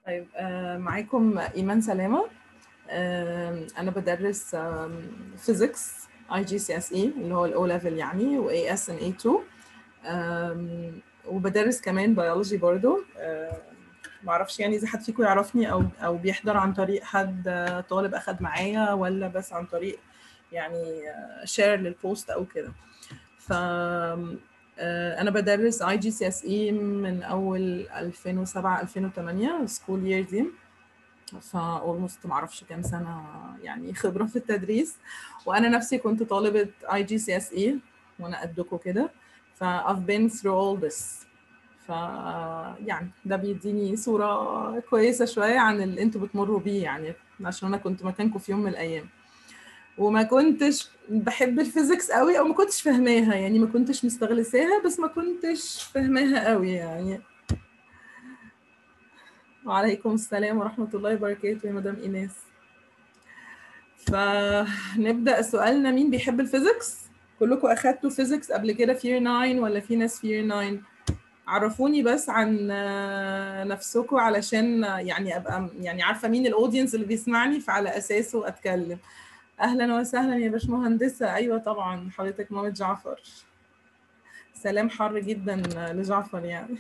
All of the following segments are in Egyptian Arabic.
طيب آه، معاكم إيمان سلامة آه، أنا بدرس فيزيكس اي جي سي اس اي اللي هو الاو ليفل يعني و اي اس ان اي 2 آم، وبدرس كمان بيولوجي برضو آه، معرفش يعني إذا حد فيكم يعرفني أو أو بيحضر عن طريق حد آه، طالب أخد معايا ولا بس عن طريق يعني شير للبوست أو كده ف آه، أنا بدرس اي جي سي اس اي من أول 2007 2008 سكول يير دي فا اولموست معرفش كام سنة يعني خبرة في التدريس وأنا نفسي كنت طالبة اي جي سي اس اي وأنا قدكم كده ف I've been through all this ف يعني ده بيديني صورة كويسة شوية عن اللي انتوا بتمروا بيه يعني عشان أنا كنت مكانكم في يوم من الأيام وما كنتش بحب الفيزيكس قوي او ما كنتش فاهماها يعني ما كنتش مستغلساها بس ما كنتش فاهماها قوي يعني وعليكم السلام ورحمة الله وبركاته يا مدام إيناس فنبدأ سؤالنا مين بيحب الفيزيكس كلكم أخدتوا فيزيكس قبل كده في year 9 ولا في ناس في year 9 عرفوني بس عن آه، نفسكم علشان آه، يعني أبقى يعني عارفة مين الأودينس اللي بيسمعني فعلى أساسه أتكلم اهلا وسهلا يا باشمهندسه ايوه طبعا حضرتك مامة جعفر سلام حر جدا لجعفر يعني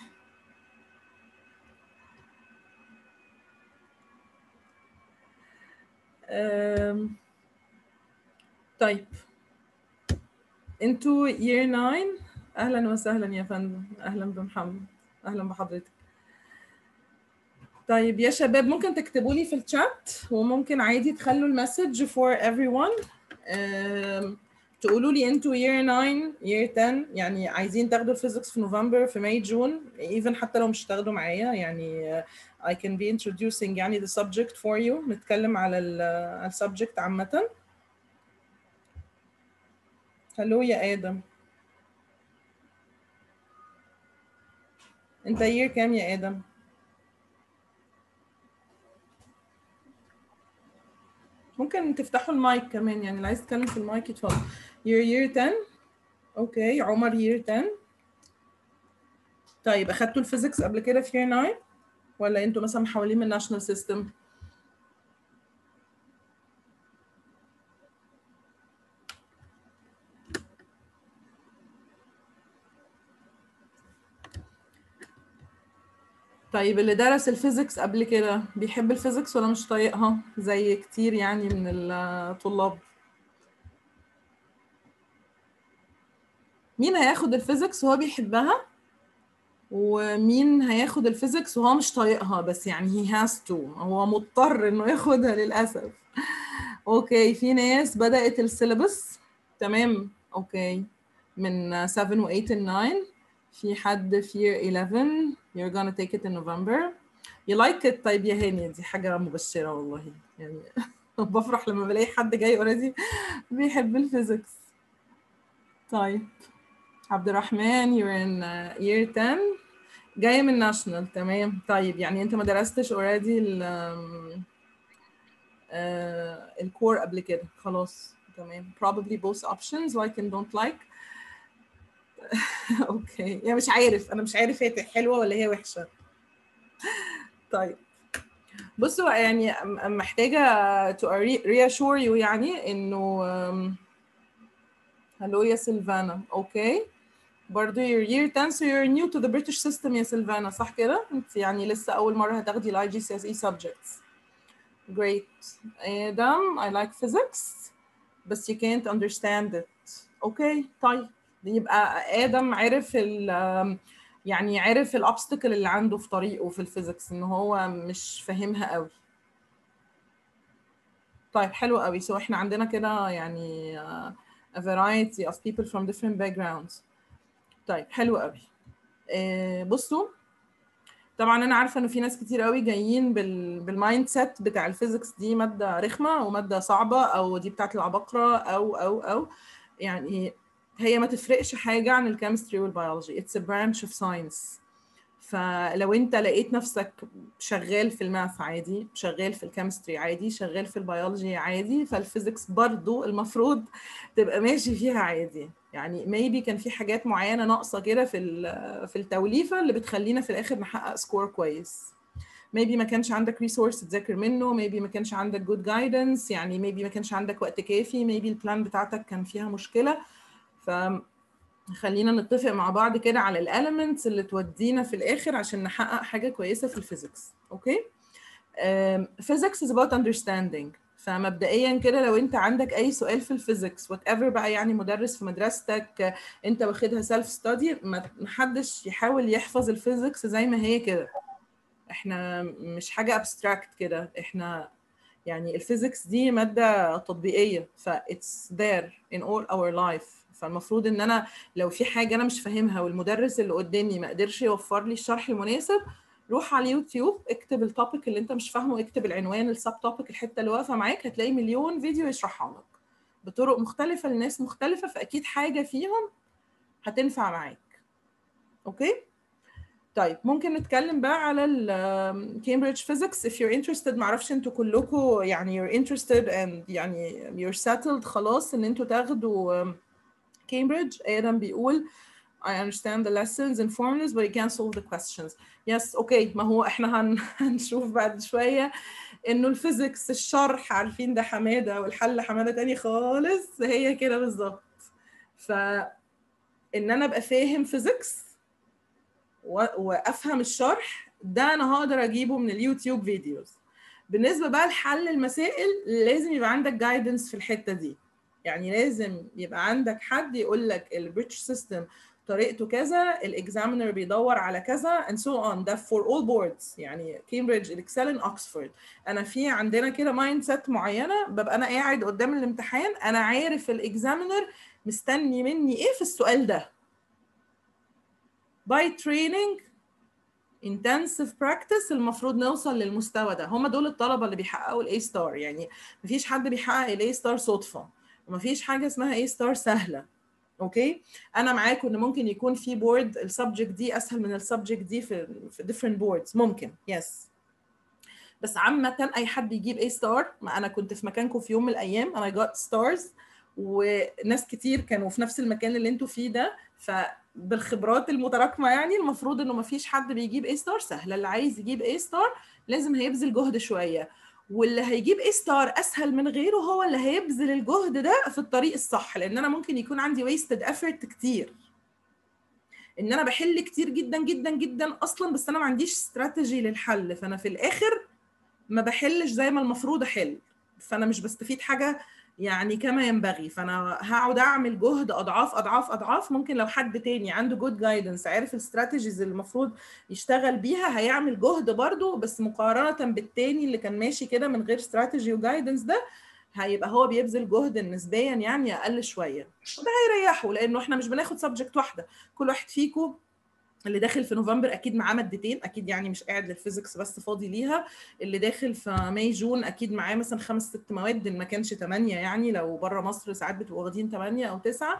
أم، طيب انتوا year 9 اهلا وسهلا يا فندم اهلا بمحمد اهلا بحضرتك طيب يا شباب ممكن تكتبوا لي في الشات وممكن عادي تخلوا المسج for everyone أم، تقولوا لي انتوا year 9 year 10 يعني عايزين تاخدوا الفيزيكس في نوفمبر في ماي جون even حتى لو مش تاخدوا معايا يعني uh, I can be introducing يعني the subject for you نتكلم على ال على السبجكت عامة هلو يا آدم انت year كام يا آدم؟ ممكن تفتحوا المايك كمان يعني اللي عايز يتكلم في المايك يتفضل year year 10 اوكي عمر year 10 طيب اخدتوا الفيزيكس قبل كده في year 9 ولا انتوا مثلا محولين من الناشونال سيستم طيب اللي درس الفيزيكس قبل كده بيحب الفيزيكس ولا مش طايقها زي كتير يعني من الطلاب مين هياخد الفيزيكس وهو بيحبها ومين هياخد الفيزيكس وهو مش طايقها بس يعني he has to هو مضطر انه ياخدها للاسف اوكي في ناس بدأت السيلبس تمام اوكي من 7 و 8 و 9 في حد في year 11 you're gonna take it in November you like it طيب يا هاني دي حاجة مبشرة والله يعني بفرح لما بلاقي حد جاي اوريدي بيحب الفيزيكس طيب عبد الرحمن you're in uh, year 10 جاية من ناشونال تمام طيب يعني انت ما درستش اوريدي ال الكور قبل كده خلاص تمام probably both options like and don't like اوكي يعني مش عارف انا مش عارف هي حلوه ولا هي وحشه طيب بصوا يعني م- محتاجه to reassure you يعني انه هلو يا سيلفانا اوكي برضو you're year 10 so you're new to the British system يا سيلفانا صح كده انت يعني لسه اول مره هتاخدي ال IGCSE subjects great Adam I like physics بس you can't understand it اوكي طيب يبقى ادم عرف ال يعني عرف الابستكل اللي عنده في طريقه في الفيزيكس ان هو مش فاهمها قوي طيب حلو قوي سو احنا عندنا كده يعني uh, a variety of people from different backgrounds طيب حلو قوي آه بصوا طبعا انا عارفه انه في ناس كتير قوي جايين بال بالمايند سيت بتاع الفيزيكس دي ماده رخمه وماده صعبه او دي بتاعت العباقره او او او يعني هي ما تفرقش حاجة عن الكيمستري والبيولوجي it's a branch of science فلو انت لقيت نفسك شغال في الماث عادي شغال في الكيمستري عادي شغال في البيولوجي عادي فالفيزيكس برضو المفروض تبقى ماشي فيها عادي يعني maybe كان في حاجات معينة ناقصة كده في في التوليفة اللي بتخلينا في الآخر نحقق سكور كويس maybe ما كانش عندك ريسورس تذاكر منه maybe ما كانش عندك good guidance يعني maybe ما كانش عندك وقت كافي maybe البلان بتاعتك كان فيها مشكله ف خلينا نتفق مع بعض كده على الاليمنتس اللي تودينا في الاخر عشان نحقق حاجه كويسه في الفيزيكس اوكي physics is about understanding فمبدئيا كده لو انت عندك اي سؤال في الفيزيكس وات ايفر بقى يعني مدرس في مدرستك انت واخدها سيلف ستادي ما حدش يحاول يحفظ الفيزيكس زي ما هي كده احنا مش حاجه ابستراكت كده احنا يعني الفيزيكس دي ماده تطبيقيه ف it's there in all our life فالمفروض ان انا لو في حاجه انا مش فاهمها والمدرس اللي قدامي ما قدرش يوفر لي الشرح المناسب روح على اليوتيوب اكتب التوبيك اللي انت مش فاهمه اكتب العنوان السب توبيك الحته اللي واقفه معاك هتلاقي مليون فيديو يشرحها لك بطرق مختلفه لناس مختلفه فاكيد حاجه فيهم هتنفع معاك اوكي طيب ممكن نتكلم بقى على الكامبريدج فيزيكس if you're interested معرفش انتوا كلكم يعني you're interested and يعني you're settled خلاص ان انتوا تاخدوا كامبريدج ادم بيقول I understand the lessons and formulas but I can't solve the questions. Yes, اوكي okay. ما هو احنا هن... هنشوف بعد شوية انه الفيزيكس الشرح عارفين ده حمادة والحل حمادة تاني خالص هي كده بالظبط. ف ان انا ابقى فاهم فيزيكس و... وافهم الشرح ده انا هقدر اجيبه من اليوتيوب فيديوز. بالنسبة بقى لحل المسائل لازم يبقى عندك جايدنس في الحتة دي. يعني لازم يبقى عندك حد يقول لك البريتش سيستم طريقته كذا الاكزامينر بيدور على كذا and so on ده for all boards يعني كامبريدج الاكسل اوكسفورد انا في عندنا كده مايند سيت معينه ببقى انا قاعد قدام الامتحان انا عارف الاكزامينر مستني مني ايه في السؤال ده by training intensive practice المفروض نوصل للمستوى ده هم دول الطلبه اللي بيحققوا الاي ستار يعني مفيش حد بيحقق الاي ستار صدفه ومفيش حاجه اسمها اي ستار سهله اوكي انا معاكم ان ممكن يكون في بورد السبجكت دي اسهل من السبجكت دي في في different boards ممكن يس yes. بس عامة أي حد يجيب A ستار ما أنا كنت في مكانكم في يوم من الأيام أنا got stars وناس كتير كانوا في نفس المكان اللي انتوا فيه ده فبالخبرات المتراكمة يعني المفروض إنه ما فيش حد بيجيب A ستار سهلة اللي عايز يجيب A ستار لازم هيبذل جهد شوية واللي هيجيب اي ستار اسهل من غيره هو اللي هيبذل الجهد ده في الطريق الصح لان انا ممكن يكون عندي ويستد افورت كتير ان انا بحل كتير جدا جدا جدا اصلا بس انا ما عنديش استراتيجي للحل فانا في الاخر ما بحلش زي ما المفروض احل فانا مش بستفيد حاجه يعني كما ينبغي فانا هقعد اعمل جهد اضعاف اضعاف اضعاف ممكن لو حد تاني عنده جود جايدنس عارف الاستراتيجيز اللي المفروض يشتغل بيها هيعمل جهد برضه بس مقارنه بالتاني اللي كان ماشي كده من غير استراتيجي وجايدنس ده هيبقى هو بيبذل جهد نسبيا يعني اقل شويه وده هيريحه لانه احنا مش بناخد سبجكت واحده كل واحد فيكم اللي داخل في نوفمبر اكيد معاه مادتين اكيد يعني مش قاعد للفيزيكس بس فاضي ليها اللي داخل في ماي جون اكيد معاه مثلا خمس ست مواد ما كانش ثمانيه يعني لو بره مصر ساعات بتبقوا واخدين ثمانيه او تسعه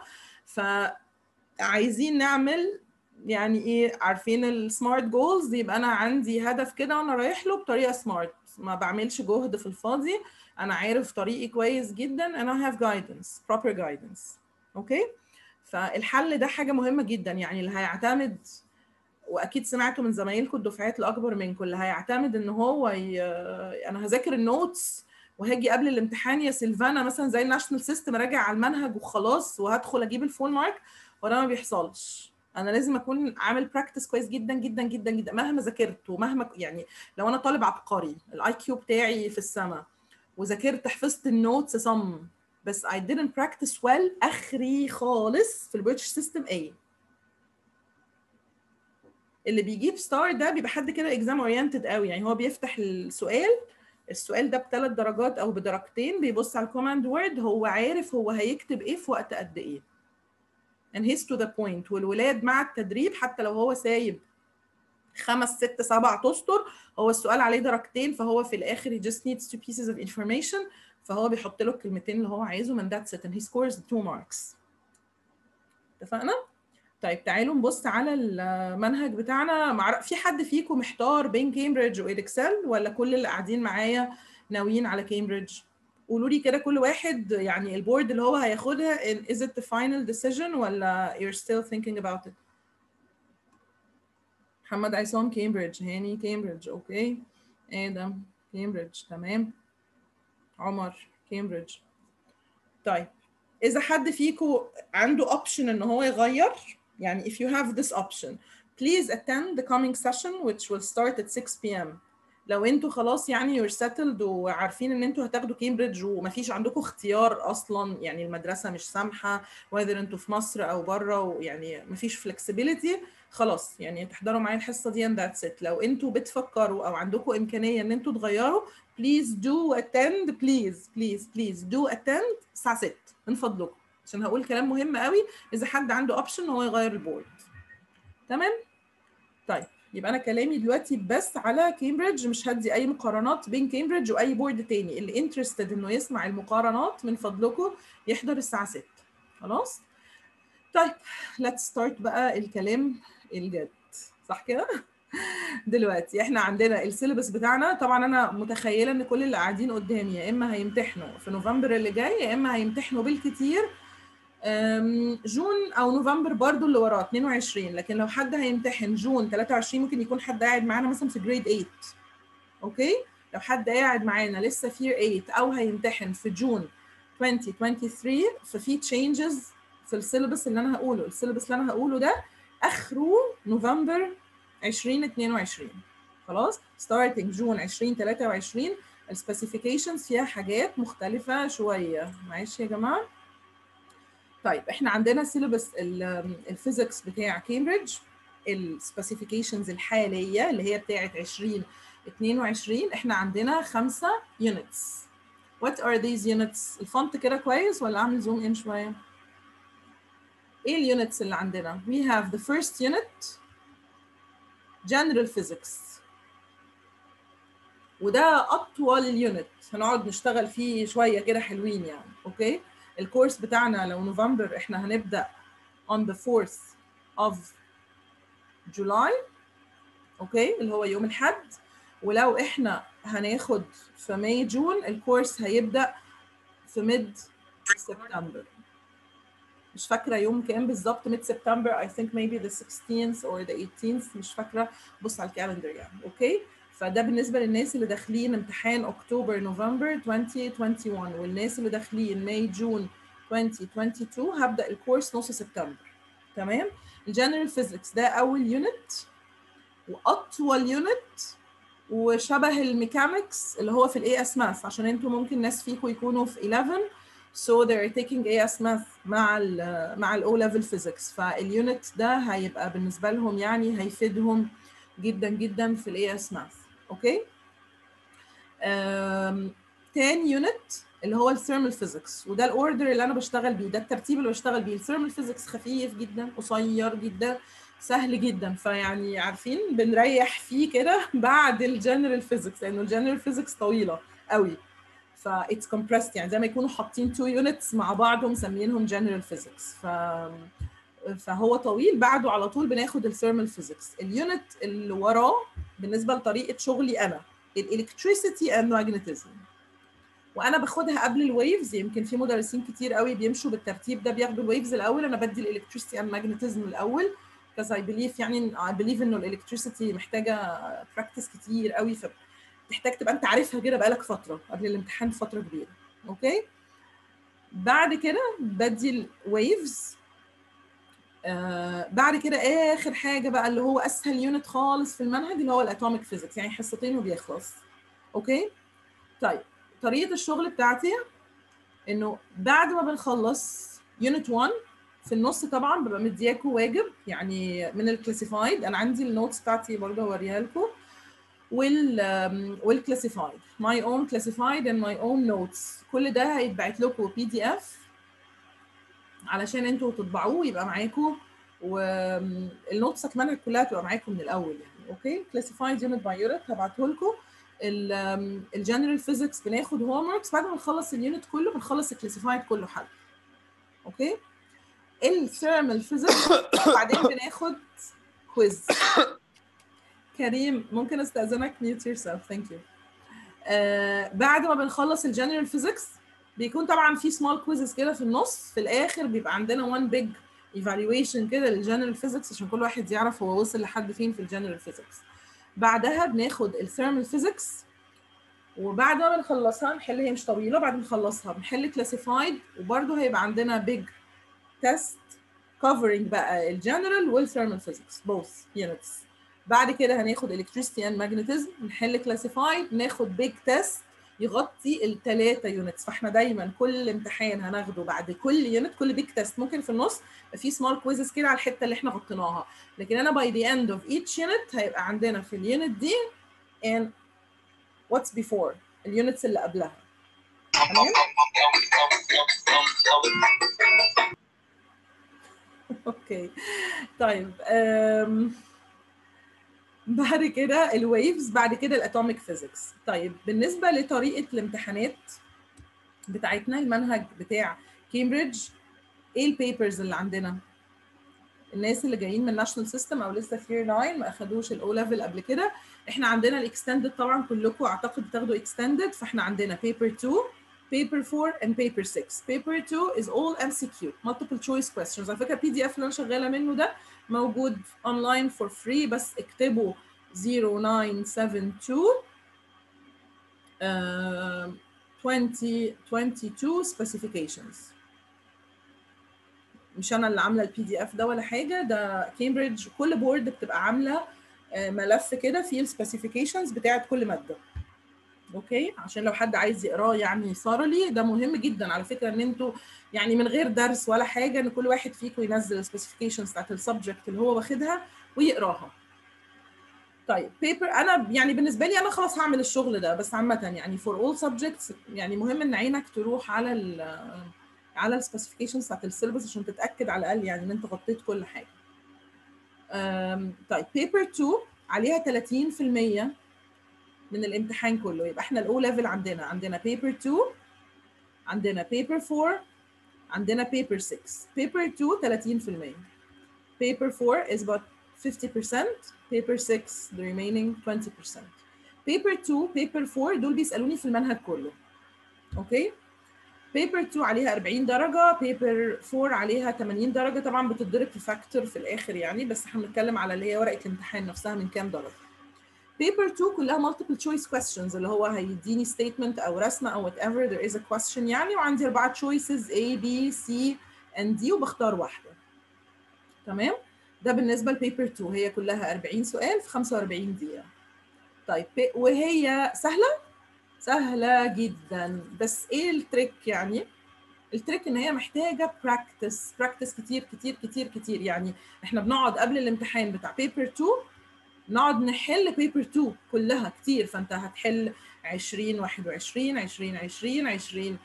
فعايزين نعمل يعني ايه عارفين السمارت جولز يبقى انا عندي هدف كده وانا رايح له بطريقه سمارت ما بعملش جهد في الفاضي انا عارف طريقي كويس جدا انا هاف جايدنس بروبر جايدنس اوكي فالحل ده حاجه مهمه جدا يعني اللي هيعتمد واكيد سمعتوا من زمايلكم الدفعات الاكبر منكم اللي هيعتمد ان هو ي... انا هذاكر النوتس وهاجي قبل الامتحان يا سيلفانا مثلا زي الناشونال سيستم راجع على المنهج وخلاص وهدخل اجيب الفول مارك وده ما بيحصلش انا لازم اكون عامل براكتس كويس جدا جدا جدا جدا مهما ذاكرت ومهما يعني لو انا طالب عبقري الاي كيو بتاعي في السماء وذاكرت حفظت النوتس صم بس I didn't practice well اخري خالص في البريتش سيستم A اللي بيجيب ستار ده بيبقى حد كده اكزام اورينتد قوي يعني هو بيفتح السؤال السؤال ده بثلاث درجات او بدرجتين بيبص على الكوماند وورد هو عارف هو هيكتب ايه في وقت قد ايه and he's to the point والولاد مع التدريب حتى لو هو سايب خمس ست سبع اسطر هو السؤال عليه درجتين فهو في الاخر he just needs two pieces of information فهو بيحط له الكلمتين اللي هو عايزه من that's it and he scores two marks اتفقنا؟ طيب تعالوا نبص على المنهج بتاعنا مع... في حد فيكم محتار بين كامبريدج واكسل ولا كل اللي قاعدين معايا ناويين على كامبريدج قولوا لي كده كل واحد يعني البورد اللي هو هياخدها is it the final decision ولا you're still thinking about it محمد عصام كامبريدج هاني كامبريدج اوكي ادم كامبريدج تمام عمر كامبريدج طيب اذا حد فيكم عنده اوبشن ان هو يغير يعني if you have this option please attend the coming session which will start at 6 p.m. لو انتوا خلاص يعني you're settled وعارفين ان انتوا هتاخدوا كامبريدج ومفيش عندكم اختيار اصلا يعني المدرسه مش سامحه whether انتوا في مصر او بره ويعني مفيش flexibility خلاص يعني تحضروا معايا الحصه دي and that's it لو انتوا بتفكروا او عندكم امكانيه ان انتوا تغيروا please do attend please please please do attend الساعه 6 من فضلكم عشان هقول كلام مهم قوي اذا حد عنده اوبشن ان هو يغير البورد تمام طيب يبقى انا كلامي دلوقتي بس على كامبريدج مش هدي اي مقارنات بين كامبريدج واي بورد تاني اللي انترستد انه يسمع المقارنات من فضلكم يحضر الساعه 6 خلاص طيب let's start بقى الكلام الجد صح كده دلوقتي احنا عندنا السيلبس بتاعنا طبعا انا متخيله ان كل اللي قاعدين قدامي يا اما هيمتحنوا في نوفمبر اللي جاي يا اما هيمتحنوا بالكتير جون او نوفمبر برضو اللي وراه 22 لكن لو حد هيمتحن جون 23 ممكن يكون حد قاعد معانا مثلا في جريد 8 اوكي لو حد قاعد معانا لسه في 8 او هيمتحن في جون 2023 ففي تشينجز في السيلبس اللي انا هقوله السيلبس اللي انا هقوله ده اخره نوفمبر 2022 خلاص starting جون 2023 السبيسيفيكيشنز فيها حاجات مختلفة شوية معلش يا جماعة طيب احنا عندنا سيلبس الفيزيكس بتاع كامبريدج السبيسيفيكيشنز الحالية اللي هي بتاعت 2022 احنا عندنا خمسة يونتس What are these units؟ الفونت كده كويس ولا اعمل زوم ان شوية؟ ايه اليونتس اللي عندنا؟ We have the first unit general physics وده اطول اليونت هنقعد نشتغل فيه شويه كده حلوين يعني اوكي الكورس بتاعنا لو نوفمبر احنا هنبدا on the 4th of July اوكي اللي هو يوم الاحد ولو احنا هناخد في ماي جون الكورس هيبدا في ميد سبتمبر مش فاكره يوم كام بالظبط ميد سبتمبر I think maybe the 16th or the 18th مش فاكره بص على الكالندر يعني اوكي فده بالنسبه للناس اللي داخلين امتحان اكتوبر نوفمبر 2021 والناس اللي داخلين ماي جون 2022 هبدا الكورس نص سبتمبر تمام الجنرال فيزيكس ده اول يونت واطول يونت وشبه الميكانكس اللي هو في الاي اس ماث عشان انتوا ممكن ناس فيكم يكونوا في 11 so they're taking AS math مع ال مع الاو ليفل فيزيكس فاليونت ده هيبقى بالنسبه لهم يعني هيفيدهم جدا جدا في الاي اس ماث اوكي تاني يونت اللي هو الثيرمال فيزيكس وده الاوردر اللي انا بشتغل بيه ده الترتيب اللي بشتغل بيه الثيرمال فيزيكس خفيف جدا قصير جدا سهل جدا فيعني عارفين بنريح فيه كده بعد الجنرال فيزيكس لانه الجنرال فيزيكس طويله قوي ف اتس compressed يعني زي ما يكونوا حاطين تو يونتس مع بعض ومسمينهم جنرال فيزيكس ف فهو طويل بعده على طول بناخد الثيرمال فيزيكس اليونت اللي وراه بالنسبه لطريقه شغلي انا الالكتريسيتي اند ماجنتيزم وانا باخدها قبل الويفز يمكن في مدرسين كتير قوي بيمشوا بالترتيب ده بياخدوا الويفز الاول انا بدي الالكتريسيتي اند ماجنتيزم الاول because I believe يعني I believe انه الالكتريسيتي محتاجه براكتس كتير قوي فتحتاج تبقى انت عارفها كده بقالك فتره قبل الامتحان فتره كبيره اوكي بعد كده بدي الويفز آه بعد كده اخر حاجه بقى اللي هو اسهل يونت خالص في المنهج اللي هو الاتوميك فيزيكس يعني حصتين وبيخلص اوكي طيب طريقه الشغل بتاعتي انه بعد ما بنخلص يونت 1 في النص طبعا ببقى مدياكوا واجب يعني من الكلاسيفايد انا عندي النوتس بتاعتي برضه هوريها لكم وال والكلاسيفايد ماي اون كلاسيفايد اند ماي اون نوتس كل ده هيتبعت لكم بي دي اف علشان انتوا تطبعوه ويبقى معاكم والنوتس كمان كلها تبقى معاكم من الاول يعني اوكي كلاسيفايد يونت باي يونت هبعته لكم الجنرال فيزيكس بناخد هوم وركس بعد ما نخلص اليونت كله بنخلص الكلاسيفايد كله حل اوكي الثيرمال فيزيكس بعدين بناخد كويز كريم ممكن استاذنك ميوت يور سيلف ثانك يو بعد ما بنخلص الجنرال فيزيكس بيكون طبعا في سمول كويزز كده في النص في الاخر بيبقى عندنا وان بيج ايفالويشن كده للجنرال فيزيكس عشان كل واحد يعرف هو وصل لحد فين في الجنرال فيزيكس بعدها بناخد الثيرمال فيزيكس وبعد ما بنخلصها نحل هي مش طويله بعد ما نخلصها بنحل كلاسيفايد وبرده هيبقى عندنا بيج تيست كفرنج بقى الجنرال والثيرمال فيزيكس بوث يونتس بعد كده هناخد الكتريستي اند ماجنتيزم نحل كلاسيفايد ناخد بيج تيست يغطي الثلاثه يونتس فاحنا دايما كل امتحان هناخده بعد كل يونت كل بيج تيست ممكن في النص في سمول كويزز كده على الحته اللي احنا غطيناها لكن انا باي ذا اند اوف ايتش يونت هيبقى عندنا في اليونت دي and what's before اليونتس اللي قبلها تمام اوكي طيب um, بعد كده الويفز بعد كده الاتوميك فيزيكس طيب بالنسبه لطريقه الامتحانات بتاعتنا المنهج بتاع كامبريدج ايه البيبرز اللي عندنا الناس اللي جايين من ناشونال سيستم او لسه في 9 ما اخدوش الاو ليفل قبل كده احنا عندنا الاكستندد طبعا كلكم اعتقد بتاخدوا اكستندد فاحنا عندنا بيبر 2 paper 4 and paper 6 paper 2 is all MCQ multiple choice questions على فكره البي دي اف اللي انا شغاله منه ده موجود اونلاين فور فري بس اكتبوا 0972 uh, 2022 specifications مش انا اللي عامله البي دي اف ده ولا حاجه ده كامبريدج كل بورد بتبقى عامله ملف كده فيه السبيسيفيكيشنز بتاعت كل ماده اوكي عشان لو حد عايز يقراه يعني ثورلي ده مهم جدا على فكره ان انتوا يعني من غير درس ولا حاجه ان كل واحد فيكم ينزل السبيسيفيكيشنز بتاعت السبجكت اللي هو واخدها ويقراها طيب بيبر انا يعني بالنسبه لي انا خلاص هعمل الشغل ده بس عامه يعني فور اول سبجكتس يعني مهم ان عينك تروح على ال على السبيسيفيكيشنز بتاعت السيلبس عشان تتاكد على الاقل يعني ان انت غطيت كل حاجه طيب بيبر 2 عليها 30% من الامتحان كله يبقى احنا الاو ليفل عندنا عندنا بيبر 2 عندنا بيبر 4 عندنا بيبر 6 بيبر 2 30% بيبر 4 is about 50% paper 6 the remaining 20% paper 2 paper 4 دول بيسالوني في المنهج كله اوكي بيبر 2 عليها 40 درجه بيبر 4 عليها 80 درجه طبعا بتتضرب في فاكتور في الاخر يعني بس احنا بنتكلم على اللي هي ورقه الامتحان نفسها من كام درجه بيبر 2 كلها multiple choice questions اللي هو هيديني statement او رسمه او whatever there is a question يعني وعندي اربعه choices A B C and D وبختار واحده تمام ده بالنسبه لبيبر 2 هي كلها 40 سؤال في 45 دقيقه طيب وهي سهله سهله جدا بس ايه التريك يعني التريك ان هي محتاجه براكتس براكتس كتير كتير كتير كتير يعني احنا بنقعد قبل الامتحان بتاع بيبر 2 نقعد نحل بيبر 2 كلها كتير فانت هتحل 20 21 20 20 20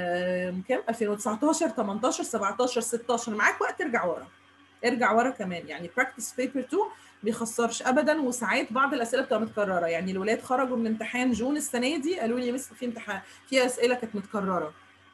كام 2019 18 17 16 معاك وقت ترجع ورا ارجع ورا كمان يعني براكتس بيبر 2 بيخسرش ابدا وساعات بعض الاسئله بتبقى متكرره يعني الولاد خرجوا من امتحان جون السنه دي قالوا لي مس في امتحان في اسئله كانت متكرره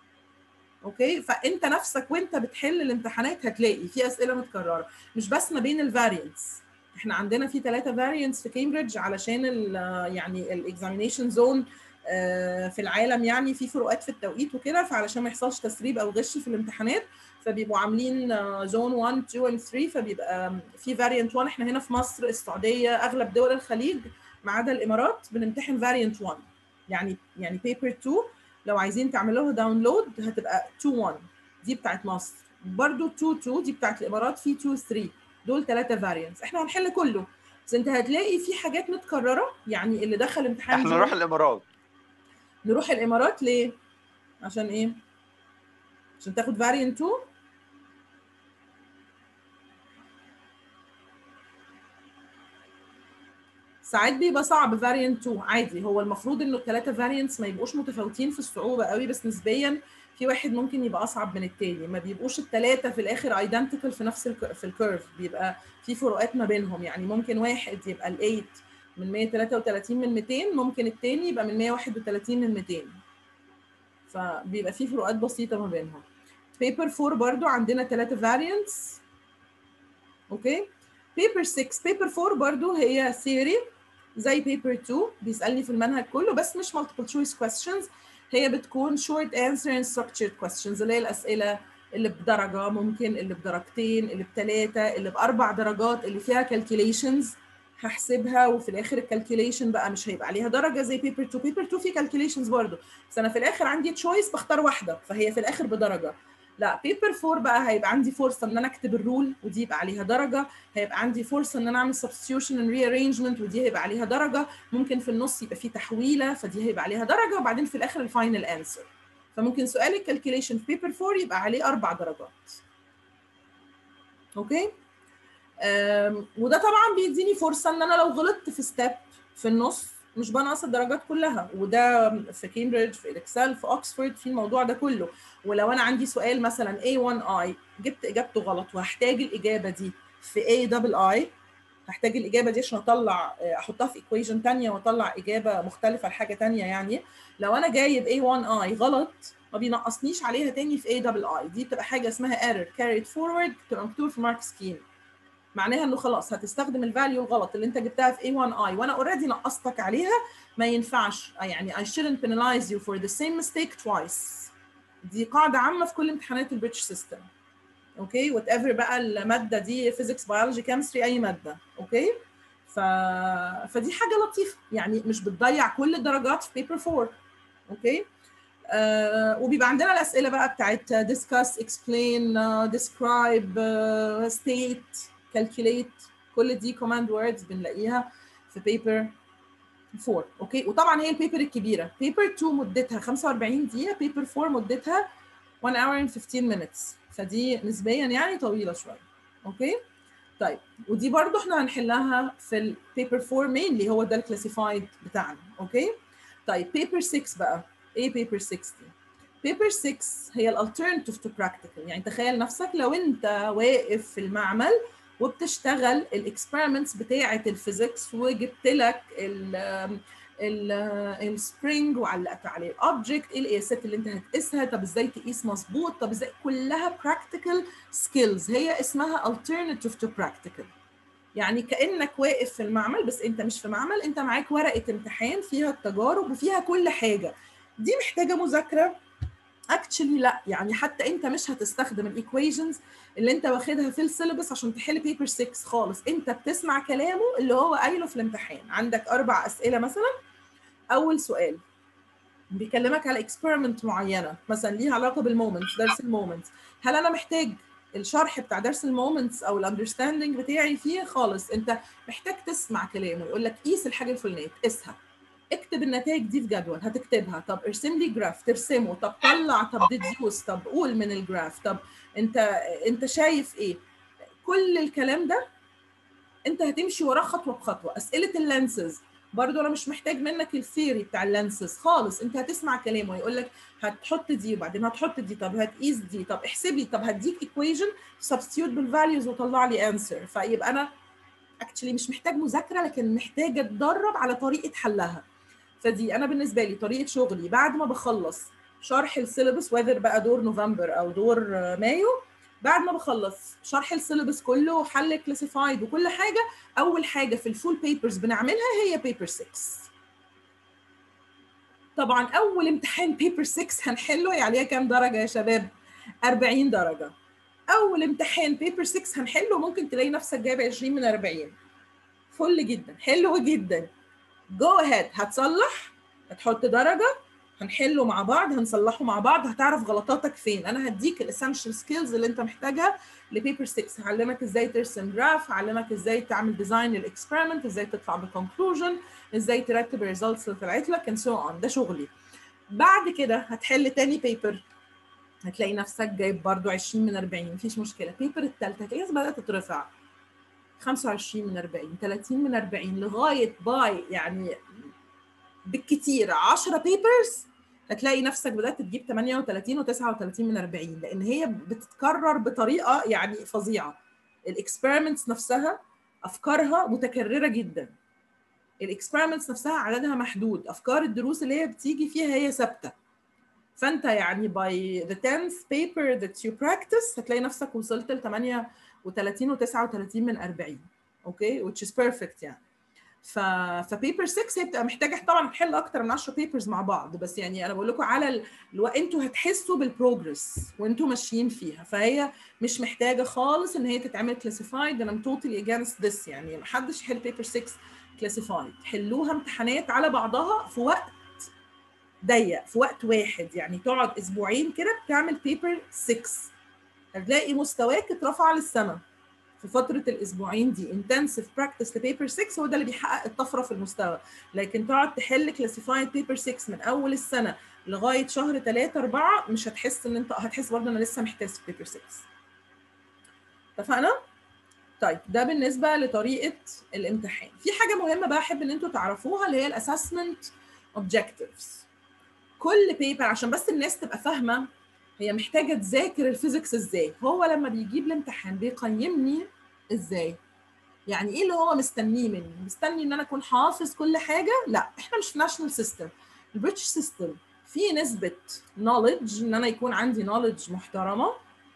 اوكي فانت نفسك وانت بتحل الامتحانات هتلاقي في اسئله متكرره مش بس ما بين الفاريانتس احنا عندنا في ثلاثه فاريانتس في كامبريدج علشان ال يعني الاكزامينيشن زون في العالم يعني في فروقات في التوقيت وكده فعلشان ما يحصلش تسريب او غش في الامتحانات فبيبقوا عاملين زون 1 2 and 3 فبيبقى في فاريانت 1 احنا هنا في مصر السعوديه اغلب دول الخليج ما عدا الامارات بنمتحن فاريانت 1 يعني يعني بيبر 2 لو عايزين تعملوها داونلود هتبقى 2 1 دي بتاعت مصر برضو 2 2 دي بتاعت الامارات في 2 3 دول ثلاثه فاريانتس احنا هنحل كله بس انت هتلاقي في حاجات متكرره يعني اللي دخل امتحان احنا نروح الامارات نروح الامارات ليه عشان ايه عشان تاخد فاريانت 2 ساعات بيبقى صعب فاريانت 2 عادي هو المفروض انه الثلاثه فاريانتس ما يبقوش متفاوتين في الصعوبه قوي بس نسبيا في واحد ممكن يبقى اصعب من التاني ما بيبقوش الثلاثه في الاخر ايدنتيكال في نفس الك... في الكيرف بيبقى في فروقات ما بينهم يعني ممكن واحد يبقى ال8 من 133 من 200 ممكن التاني يبقى من 131 من 200 فبيبقى في فروقات بسيطه ما بينهم بيبر 4 برضو عندنا ثلاثه فاريانتس اوكي بيبر 6 بيبر 4 برضو هي ثيوري زي بيبر 2 بيسالني في المنهج كله بس مش multiple choice questions هي بتكون short answer and structured questions اللي هي الاسئله اللي بدرجه ممكن اللي بدرجتين اللي بثلاثه اللي باربع درجات اللي فيها calculations هحسبها وفي الاخر الكالكوليشن بقى مش هيبقى عليها درجه زي بيبر 2 بيبر 2 في كالكوليشنز برضه بس انا في الاخر عندي تشويس بختار واحده فهي في الاخر بدرجه لا بيبر 4 بقى هيبقى عندي فرصه ان انا اكتب الرول ودي يبقى عليها درجه هيبقى عندي فرصه ان انا اعمل سبستيوشن اند ري ارينجمنت ودي هيبقى عليها درجه ممكن في النص يبقى في تحويله فدي هيبقى عليها درجه وبعدين في الاخر الفاينل انسر فممكن سؤال الكالكوليشن في بيبر 4 يبقى عليه اربع درجات اوكي وده طبعا بيديني فرصه ان انا لو غلطت في ستيب في النص مش بنقص الدرجات كلها وده في كامبريدج في الاكسل في اوكسفورد في الموضوع ده كله ولو انا عندي سؤال مثلا A1I جبت اجابته غلط وهحتاج الاجابه دي في A دبل اي هحتاج الاجابه دي عشان اطلع احطها في ايكويشن ثانيه واطلع اجابه مختلفه لحاجه ثانيه يعني لو انا جايب A1I غلط ما بينقصنيش عليها تاني في A دبل اي دي بتبقى حاجه اسمها error carried forward بتبقى مكتوب في مارك سكيم معناها انه خلاص هتستخدم الفاليو الغلط اللي انت جبتها في A1I وانا اوريدي نقصتك عليها ما ينفعش يعني I shouldn't penalize you for the same mistake twice دي قاعده عامه في كل امتحانات البريتش سيستم اوكي وات ايفر بقى الماده دي فيزيكس بيولوجي كيمستري اي ماده اوكي ف... فدي حاجه لطيفه يعني مش بتضيع كل الدرجات في بيبر 4 اوكي آه وبيبقى عندنا الاسئله بقى بتاعت discuss explain uh, describe uh, state calculate كل دي command words بنلاقيها في paper 4 اوكي وطبعا هي البيبر الكبيره paper 2 مدتها 45 دقيقه paper 4 مدتها 1 hour and 15 minutes فدي نسبيا يعني طويله شويه اوكي طيب ودي برضو احنا هنحلها في البيبر 4 مينلي هو ده الكلاسيفايد بتاعنا اوكي طيب بيبر 6 بقى ايه بيبر 6 دي بيبر 6 هي الالترناتيف تو براكتيكال يعني تخيل نفسك لو انت واقف في المعمل وبتشتغل الاكسبيرمنتس بتاعه الفيزيكس وجبت لك السبرينج وعلقت عليه الاوبجكت ايه القياسات اللي انت هتقيسها طب ازاي تقيس مظبوط طب ازاي كلها براكتيكال سكيلز هي اسمها alternative to practical يعني كانك واقف في المعمل بس انت مش في معمل انت معاك ورقه امتحان فيها التجارب وفيها كل حاجه دي محتاجه مذاكره اكشلي لا يعني حتى انت مش هتستخدم الايكويشنز اللي انت واخدها في السيلبس عشان تحل بيبر 6 خالص انت بتسمع كلامه اللي هو قايله في الامتحان عندك اربع اسئله مثلا اول سؤال بيكلمك على اكسبيرمنت معينه مثلا ليها علاقه بالمومنتس درس المومنتس هل انا محتاج الشرح بتاع درس المومنتس او الاندرستاندنج بتاعي فيه خالص انت محتاج تسمع كلامه يقول لك قيس الحاجه الفلانيه قيسها اكتب النتائج دي في جدول هتكتبها طب ارسم لي جراف ترسمه طب طلع طب ديديوس طب قول من الجراف طب انت انت شايف ايه كل الكلام ده انت هتمشي وراه خطوه بخطوه اسئله اللانسز برضو انا مش محتاج منك الثيوري بتاع اللانسز خالص انت هتسمع كلامه يقول لك هتحط دي وبعدين هتحط دي طب هتقيس دي طب احسبي طب هديك ايكويشن سبستيوت بالفاليوز وطلع لي انسر فيبقى انا اكشلي مش محتاج مذاكره لكن محتاجه اتدرب على طريقه حلها فدي انا بالنسبه لي طريقه شغلي بعد ما بخلص شرح السيلبس وذر بقى دور نوفمبر او دور مايو بعد ما بخلص شرح السيلبس كله وحل كلاسيفايد وكل حاجه اول حاجه في الفول بيبرز بنعملها هي بيبر 6 طبعا اول امتحان بيبر 6 هنحله هي عليها كام درجه يا شباب 40 درجه اول امتحان بيبر 6 هنحله ممكن تلاقي نفسك جايب 20 من 40 فل جدا حلو جدا جو اهيد هتصلح هتحط درجه هنحله مع بعض هنصلحه مع بعض هتعرف غلطاتك فين انا هديك الاسنشال سكيلز اللي انت محتاجها لبيبر 6 هعلمك ازاي ترسم جراف هعلمك ازاي تعمل ديزاين للاكسبيرمنت ازاي تطلع بكونكلوجن ازاي ترتب الريزلتس اللي طلعت لك and so on ده شغلي بعد كده هتحل تاني بيبر هتلاقي نفسك جايب برضو 20 من 40 مفيش مشكله بيبر الثالثه هتلاقيها بدات تترفع 25 من 40 30 من 40 لغايه باي يعني بالكتير 10 بيبرز هتلاقي نفسك بدات تجيب 38 و39 من 40 لان هي بتتكرر بطريقه يعني فظيعه الاكسبيرمنتس نفسها افكارها متكرره جدا الاكسبيرمنتس نفسها عددها محدود افكار الدروس اللي هي بتيجي فيها هي ثابته فانت يعني by the 10th paper that you practice هتلاقي نفسك وصلت ل 38 و39 من 40 اوكي which is perfect يعني ف فبيبر 6 هي بتبقى محتاجه طبعا تحل اكتر من 10 بيبرز مع بعض بس يعني انا بقول لكم على ال... الو... انتوا هتحسوا بالبروجرس وانتوا ماشيين فيها فهي مش محتاجه خالص ان هي تتعمل كلاسيفايد انا توتالي اجينست ذس يعني ما حدش يحل بيبر 6 كلاسيفايد حلوها امتحانات على بعضها في وقت ضيق في وقت واحد يعني تقعد اسبوعين كده بتعمل بيبر 6 هتلاقي مستواك اترفع للسما في فترة الأسبوعين دي intensive practice لبيبر 6 هو ده اللي بيحقق الطفرة في المستوى لكن تقعد تحل classified بيبر 6 من أول السنة لغاية شهر 3 4 مش هتحس إن أنت هتحس برضه أنا لسه محتاس في بيبر 6 اتفقنا؟ طيب ده بالنسبة لطريقة الامتحان في حاجة مهمة بقى أحب إن أنتوا تعرفوها اللي هي الأسسمنت objectives كل بيبر عشان بس الناس تبقى فاهمة هي محتاجة تذاكر الفيزيكس ازاي هو لما بيجيب الامتحان بيقيمني ازاي يعني ايه اللي هو مستنيه مني مستني ان انا اكون حافظ كل حاجه لا احنا مش في ناشونال سيستم البريتش سيستم في نسبه نوليدج ان انا يكون عندي نوليدج محترمه